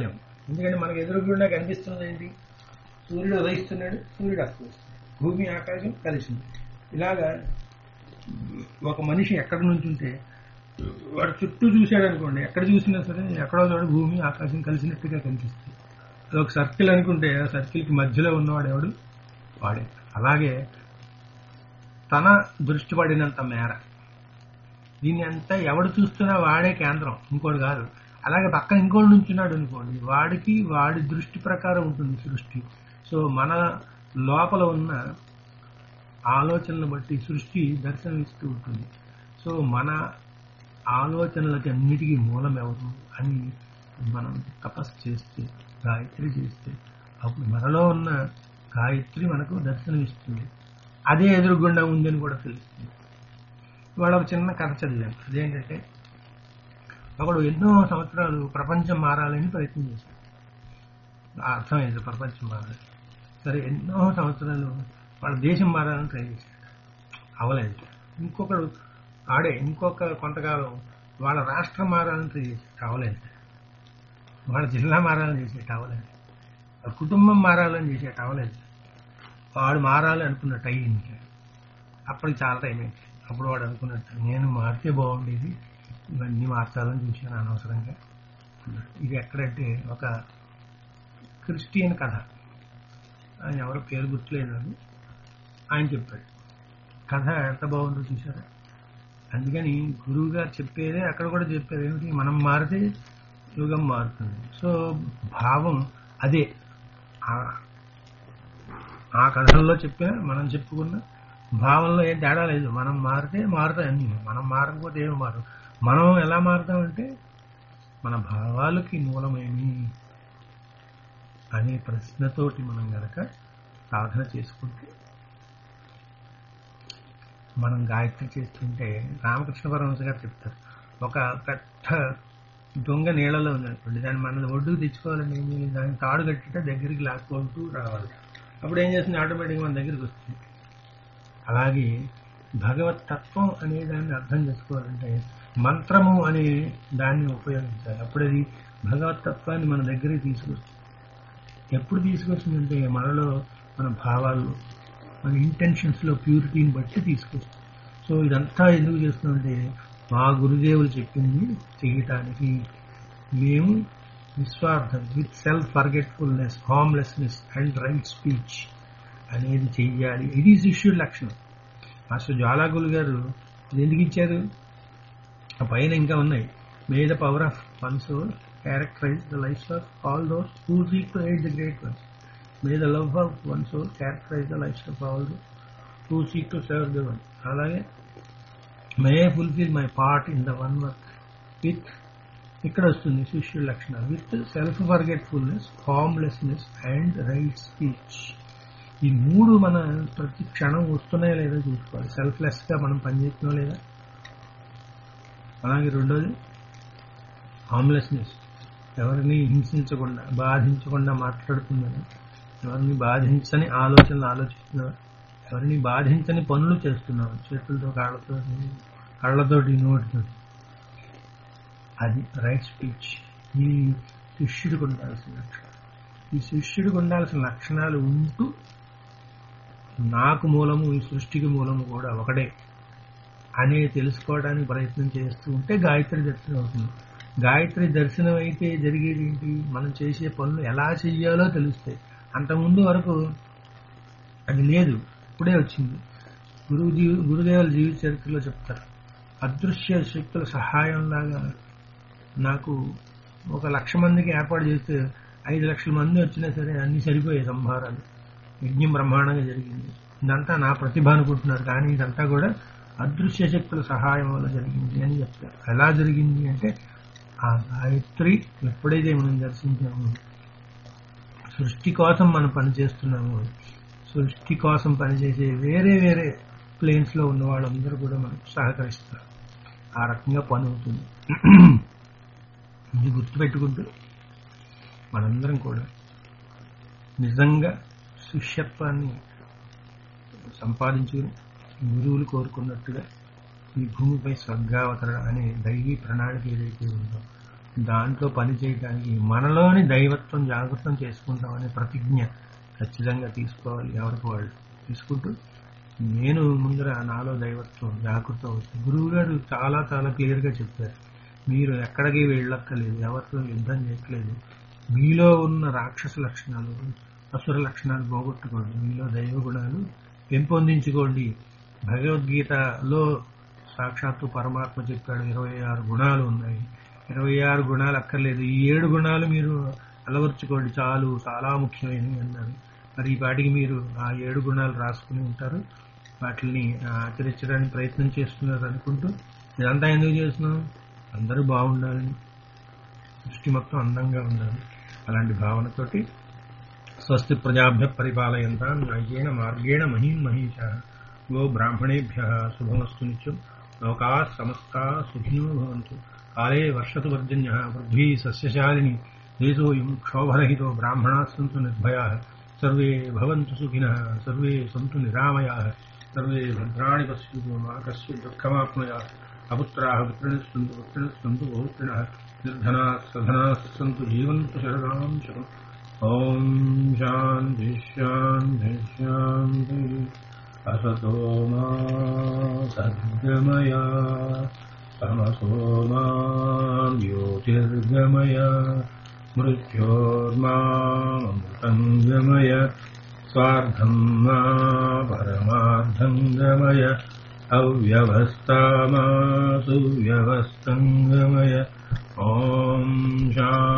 ఎందుకంటే మనకు ఎదురుగుండా కనిపిస్తున్నది ఏంటి సూర్యుడు ఉదయిస్తున్నాడు సూర్యుడు అస్తమిస్తున్నాడు భూమి ఆకాశం కలిసింది ఇలాగా ఒక మనిషి ఎక్కడ నుంచి ఉంటే వాడు చుట్టూ చూశాడు అనుకోండి ఎక్కడ చూసినా సరే ఎక్కడో చోట భూమి ఆకాశం కలిసినట్టుగా కనిపిస్తుంది అది ఒక సర్కిల్ అనుకుంటే ఆ సర్కిల్కి మధ్యలో ఉన్నవాడు ఎవడు వాడే అలాగే తన దృష్టి పడినంత మేర దీన్ని అంతా ఎవడు చూస్తున్నా వాడే కేంద్రం ఇంకోటి కాదు అలాగే పక్కన ఇంకోటి నుంచున్నాడు అనుకోండి వాడికి వాడి దృష్టి ప్రకారం ఉంటుంది సృష్టి సో మన లోపల ఉన్న ఆలోచనలు బట్టి సృష్టి దర్శనమిస్తూ ఉంటుంది సో మన ఆలోచనలకి అన్నిటికీ మూలం ఎవరు అని మనం తపస్సు చేస్తే గాయత్రి చేస్తే అప్పుడు మనలో ఉన్న గాయత్రి మనకు దర్శనమిస్తుంది అదే ఎదురుగుండా ఉందని కూడా తెలుస్తుంది ఇవాళ ఒక చిన్న కథ చదివాను అదేంటంటే ఒకడు ఎన్నో సంవత్సరాలు ప్రపంచం మారాలని ప్రయత్నం చేశాడు అర్థమైంది ప్రపంచం మారాలి సరే ఎన్నో సంవత్సరాలు వాళ్ళ దేశం మారాలని ట్రై చేశాడు అవలేదు ఇంకొకడు ఆడే ఇంకొక కొంతకాలం వాళ్ళ రాష్ట్రం మారాలని ట్రై చేశాడు అవలేదు వాళ్ళ జిల్లా మారాలని చేసేట అవలేదు వాళ్ళ కుటుంబం మారాలని చేసేట అవలేదు వాడు మారాలి అనుకున్నట్టు అయ్యింది అప్పటికి చాలా టైం అయింది అప్పుడు వాడు అనుకున్నట్టు నేను మారితే బాగుండేది ఇవన్నీ మార్చాలని చూశాను అనవసరంగా అన్నాడు. ఇది ఎక్కడంటే ఒక క్రిస్టియన్ కథ ఆయన ఎవరో పేరు గుర్తులేదు నాకు. ఆయన చెప్పాడు కథ ఎంత బాగుందో చూసారా అందుకని గురువు గారు చెప్పేదే అక్కడ కూడా చెప్పారు ఏమిటి మనం మారితే యుగం మారుతుంది సో భావం అదే ఆ- ఆ కథల్లో చెప్పిన మనం చెప్పుకున్న భావంలో ఏం తేడా లేదు మనం మారితే మారుతాయి అన్ని మనం మారకపోతే ఏమి మారు మనం ఎలా మారుతామంటే మన భావాలకి మూలమేమి అనే ప్రశ్నతోటి మనం గనక సాధన చేసుకుంటే మనం గాయత్రి చేస్తుంటే రామకృష్ణ పరమహంస గారు చెప్తారు ఒక పెద్ద దొంగ నీళ్ళలో ఉందనుకోండి దాన్ని మన ఒడ్డుకు తెచ్చుకోవాలని ఏం చేయాలి దాన్ని తాడు కట్టితే దగ్గరికి లాక్కుంటూ రావాలి అప్పుడు ఏం చేస్తుంది ఆటోమేటిక్గా మన దగ్గరికి వస్తుంది అలాగే భగవత్ తత్వం అనే దాన్ని అర్థం చేసుకోవాలంటే మంత్రము అనే దాన్ని ఉపయోగించాలి అప్పుడు అది భగవత్ తత్వాన్ని మన దగ్గరికి తీసుకొస్తుంది ఎప్పుడు తీసుకొస్తుందంటే మనలో మన భావాలు మన ఇంటెన్షన్స్ లో ప్యూరిటీని బట్టి తీసుకొస్తుంది సో ఇదంతా ఎందుకు చేస్తుందంటే మా గురుదేవులు చెప్పింది చేయటానికి మేము నిస్వార్థం with self forgetfulness harmlessness and right speech అనేది చెయ్యాలి ఇది శిష్యుడి లక్షణం మాస్టర్ జ్వాలాగులు గారు ఇది ఎందుకు ఇచ్చారు ఆ పైన ఇంకా ఉన్నాయి may the power of one soul characterize the life of all those who seek to aid the great ones may the love of one soul characterize the life of all who seek to serve the one అలాగే may fulfil my part in the one work with ఇక్కడ వస్తుంది శిష్యుల లక్షణాలు with self forgetfulness harmlessness and right speech ఈ మూడు మన ప్రతి క్షణం వస్తున్నాయో లేదో చూసుకోవాలి సెల్ఫ్లెస్ గా మనం పనిచేస్తున్నాం లేదా అలాగే రెండోది హార్మ్లెస్నెస్ ఎవరిని హింసించకుండా బాధించకుండా మాట్లాడుతున్నారు ఎవరిని బాధించని ఆలోచనలు ఆలోచిస్తున్నారు ఎవరిని బాధించని పనులు చేస్తున్నారు చేతులతో కాళ్ళతో కళ్ళతోటి నోటితో అది రైట్ స్పీచ్ ఈ శిష్యుడికి ఉండాల్సిన లక్షణాలు ఈ శిష్యుడికి ఉండాల్సిన లక్షణాలు ఉంటూ నాకు మూలము ఈ సృష్టికి మూలము కూడా ఒకటే అనే తెలుసుకోవడానికి ప్రయత్నం చేస్తూ ఉంటే గాయత్రి దర్శనం అవుతుంది గాయత్రి దర్శనం అయితే జరిగేది ఏంటి మనం చేసే పనులు ఎలా చెయ్యాలో తెలుస్తాయి అంతకుముందు వరకు అది లేదు ఇప్పుడే వచ్చింది గురువు జీవి గురుదేవుల జీవిత చరిత్రలో చెప్తారు అదృశ్య శక్తుల సహాయంలాగా నాకు ఒక లక్ష మందికి ఏర్పాటు చేస్తే ఐదు లక్షల మంది వచ్చినా సరే అన్ని సరిపోయాయి సంహారాలు యజ్ఞం బ్రహ్మాండంగా జరిగింది ఇదంతా నా ప్రతిభ అనుకుంటున్నారు కానీ ఇదంతా కూడా అదృశ్య శక్తుల సహాయం వల్ల జరిగింది అని చెప్తారు ఎలా జరిగింది అంటే ఆ గాయత్రి ఎప్పుడైతే మనం దర్శించామో సృష్టి కోసం మనం పనిచేస్తున్నాము సృష్టి కోసం పనిచేసే వేరే వేరే ప్లేన్స్ లో ఉన్న వాళ్ళందరూ కూడా మనకు సహకరిస్తారు ఆ రకంగా పని అవుతుంది ఇది గుర్తుపెట్టుకుంటూ మనందరం కూడా నిజంగా శిష్యత్వాన్ని సంపాదించుకుని గురువులు కోరుకున్నట్టుగా ఈ భూమిపై స్వర్గావతరణ అనే దైవీ ప్రణాళిక ఏదైతే ఉందో దాంట్లో పని చేయడానికి మనలోని దైవత్వం జాగృతం చేసుకుంటామనే ప్రతిజ్ఞ ఖచ్చితంగా తీసుకోవాలి ఎవరికి వాళ్ళు తీసుకుంటూ నేను ముందర నాలో దైవత్వం జాగృతం అవుతుంది గురువు గారు చాలా చాలా క్లియర్ గా చెప్పారు మీరు ఎక్కడికి వెళ్ళక్కర్లేదు ఎవరితో యుద్ధం చేయట్లేదు మీలో ఉన్న రాక్షస లక్షణాలు అసుర లక్షణాలు పోగొట్టుకోండి మీలో దైవ గుణాలు పెంపొందించుకోండి భగవద్గీతలో సాక్షాత్తు పరమాత్మ చెప్పాడు ఇరవై ఆరు గుణాలు ఉన్నాయి ఇరవై ఆరు గుణాలు అక్కర్లేదు ఈ ఏడు గుణాలు మీరు అలవర్చుకోండి చాలు చాలా ముఖ్యమైనవి అన్నారు మరి ఈ పాటికి మీరు ఆ ఏడు గుణాలు రాసుకుని ఉంటారు వాటిని ఆచరించడానికి ప్రయత్నం చేస్తున్నారు అనుకుంటూ ఇదంతా ఎందుకు చేస్తున్నాం అందరూ బాగుండాలని సృష్టి మొత్తం అందంగా ఉండాలి అలాంటి భావనతోటి స్వస్తి ప్రజాభ్య పరిపాలయంతా న్యాయేణ మార్గేణ మహీం మహీష గో బ్రాహ్మణేభ్య శుభమస్తు నిత్యం లోకా సమస్తా సుఖినో భవంతు కాలే వర్షతు వర్జన్య పృథ్వీ సస్యశాలిని దేశోయం క్షోభరహితో బ్రాహ్మణా సంతు నిర్భయా సర్వే భవంతు సుఖినః సర్వే సంతు నిరామయాः సర్వే భద్రాణి పశ్యంతు మా కశ్చిత్ దుఃఖమాప్నుయాత్ అపుత్రాः పుత్రిణः సन्तు పుత్రిణः సन्तు పౌత్రిణः నిర్ధనాः సధనాः సन्तు జీవంతు శరదాం శరం ఓం శాంతి శాంతి శాంతి असतो मा सद्गमय तमसो मा ज्योतिर्गमय मृत्योर्मामृतङ्गमय स्वार्थम् मा परमार्थम् गमय अव्यवस्था मा सुव्यवस्थम् गमय ॐ शा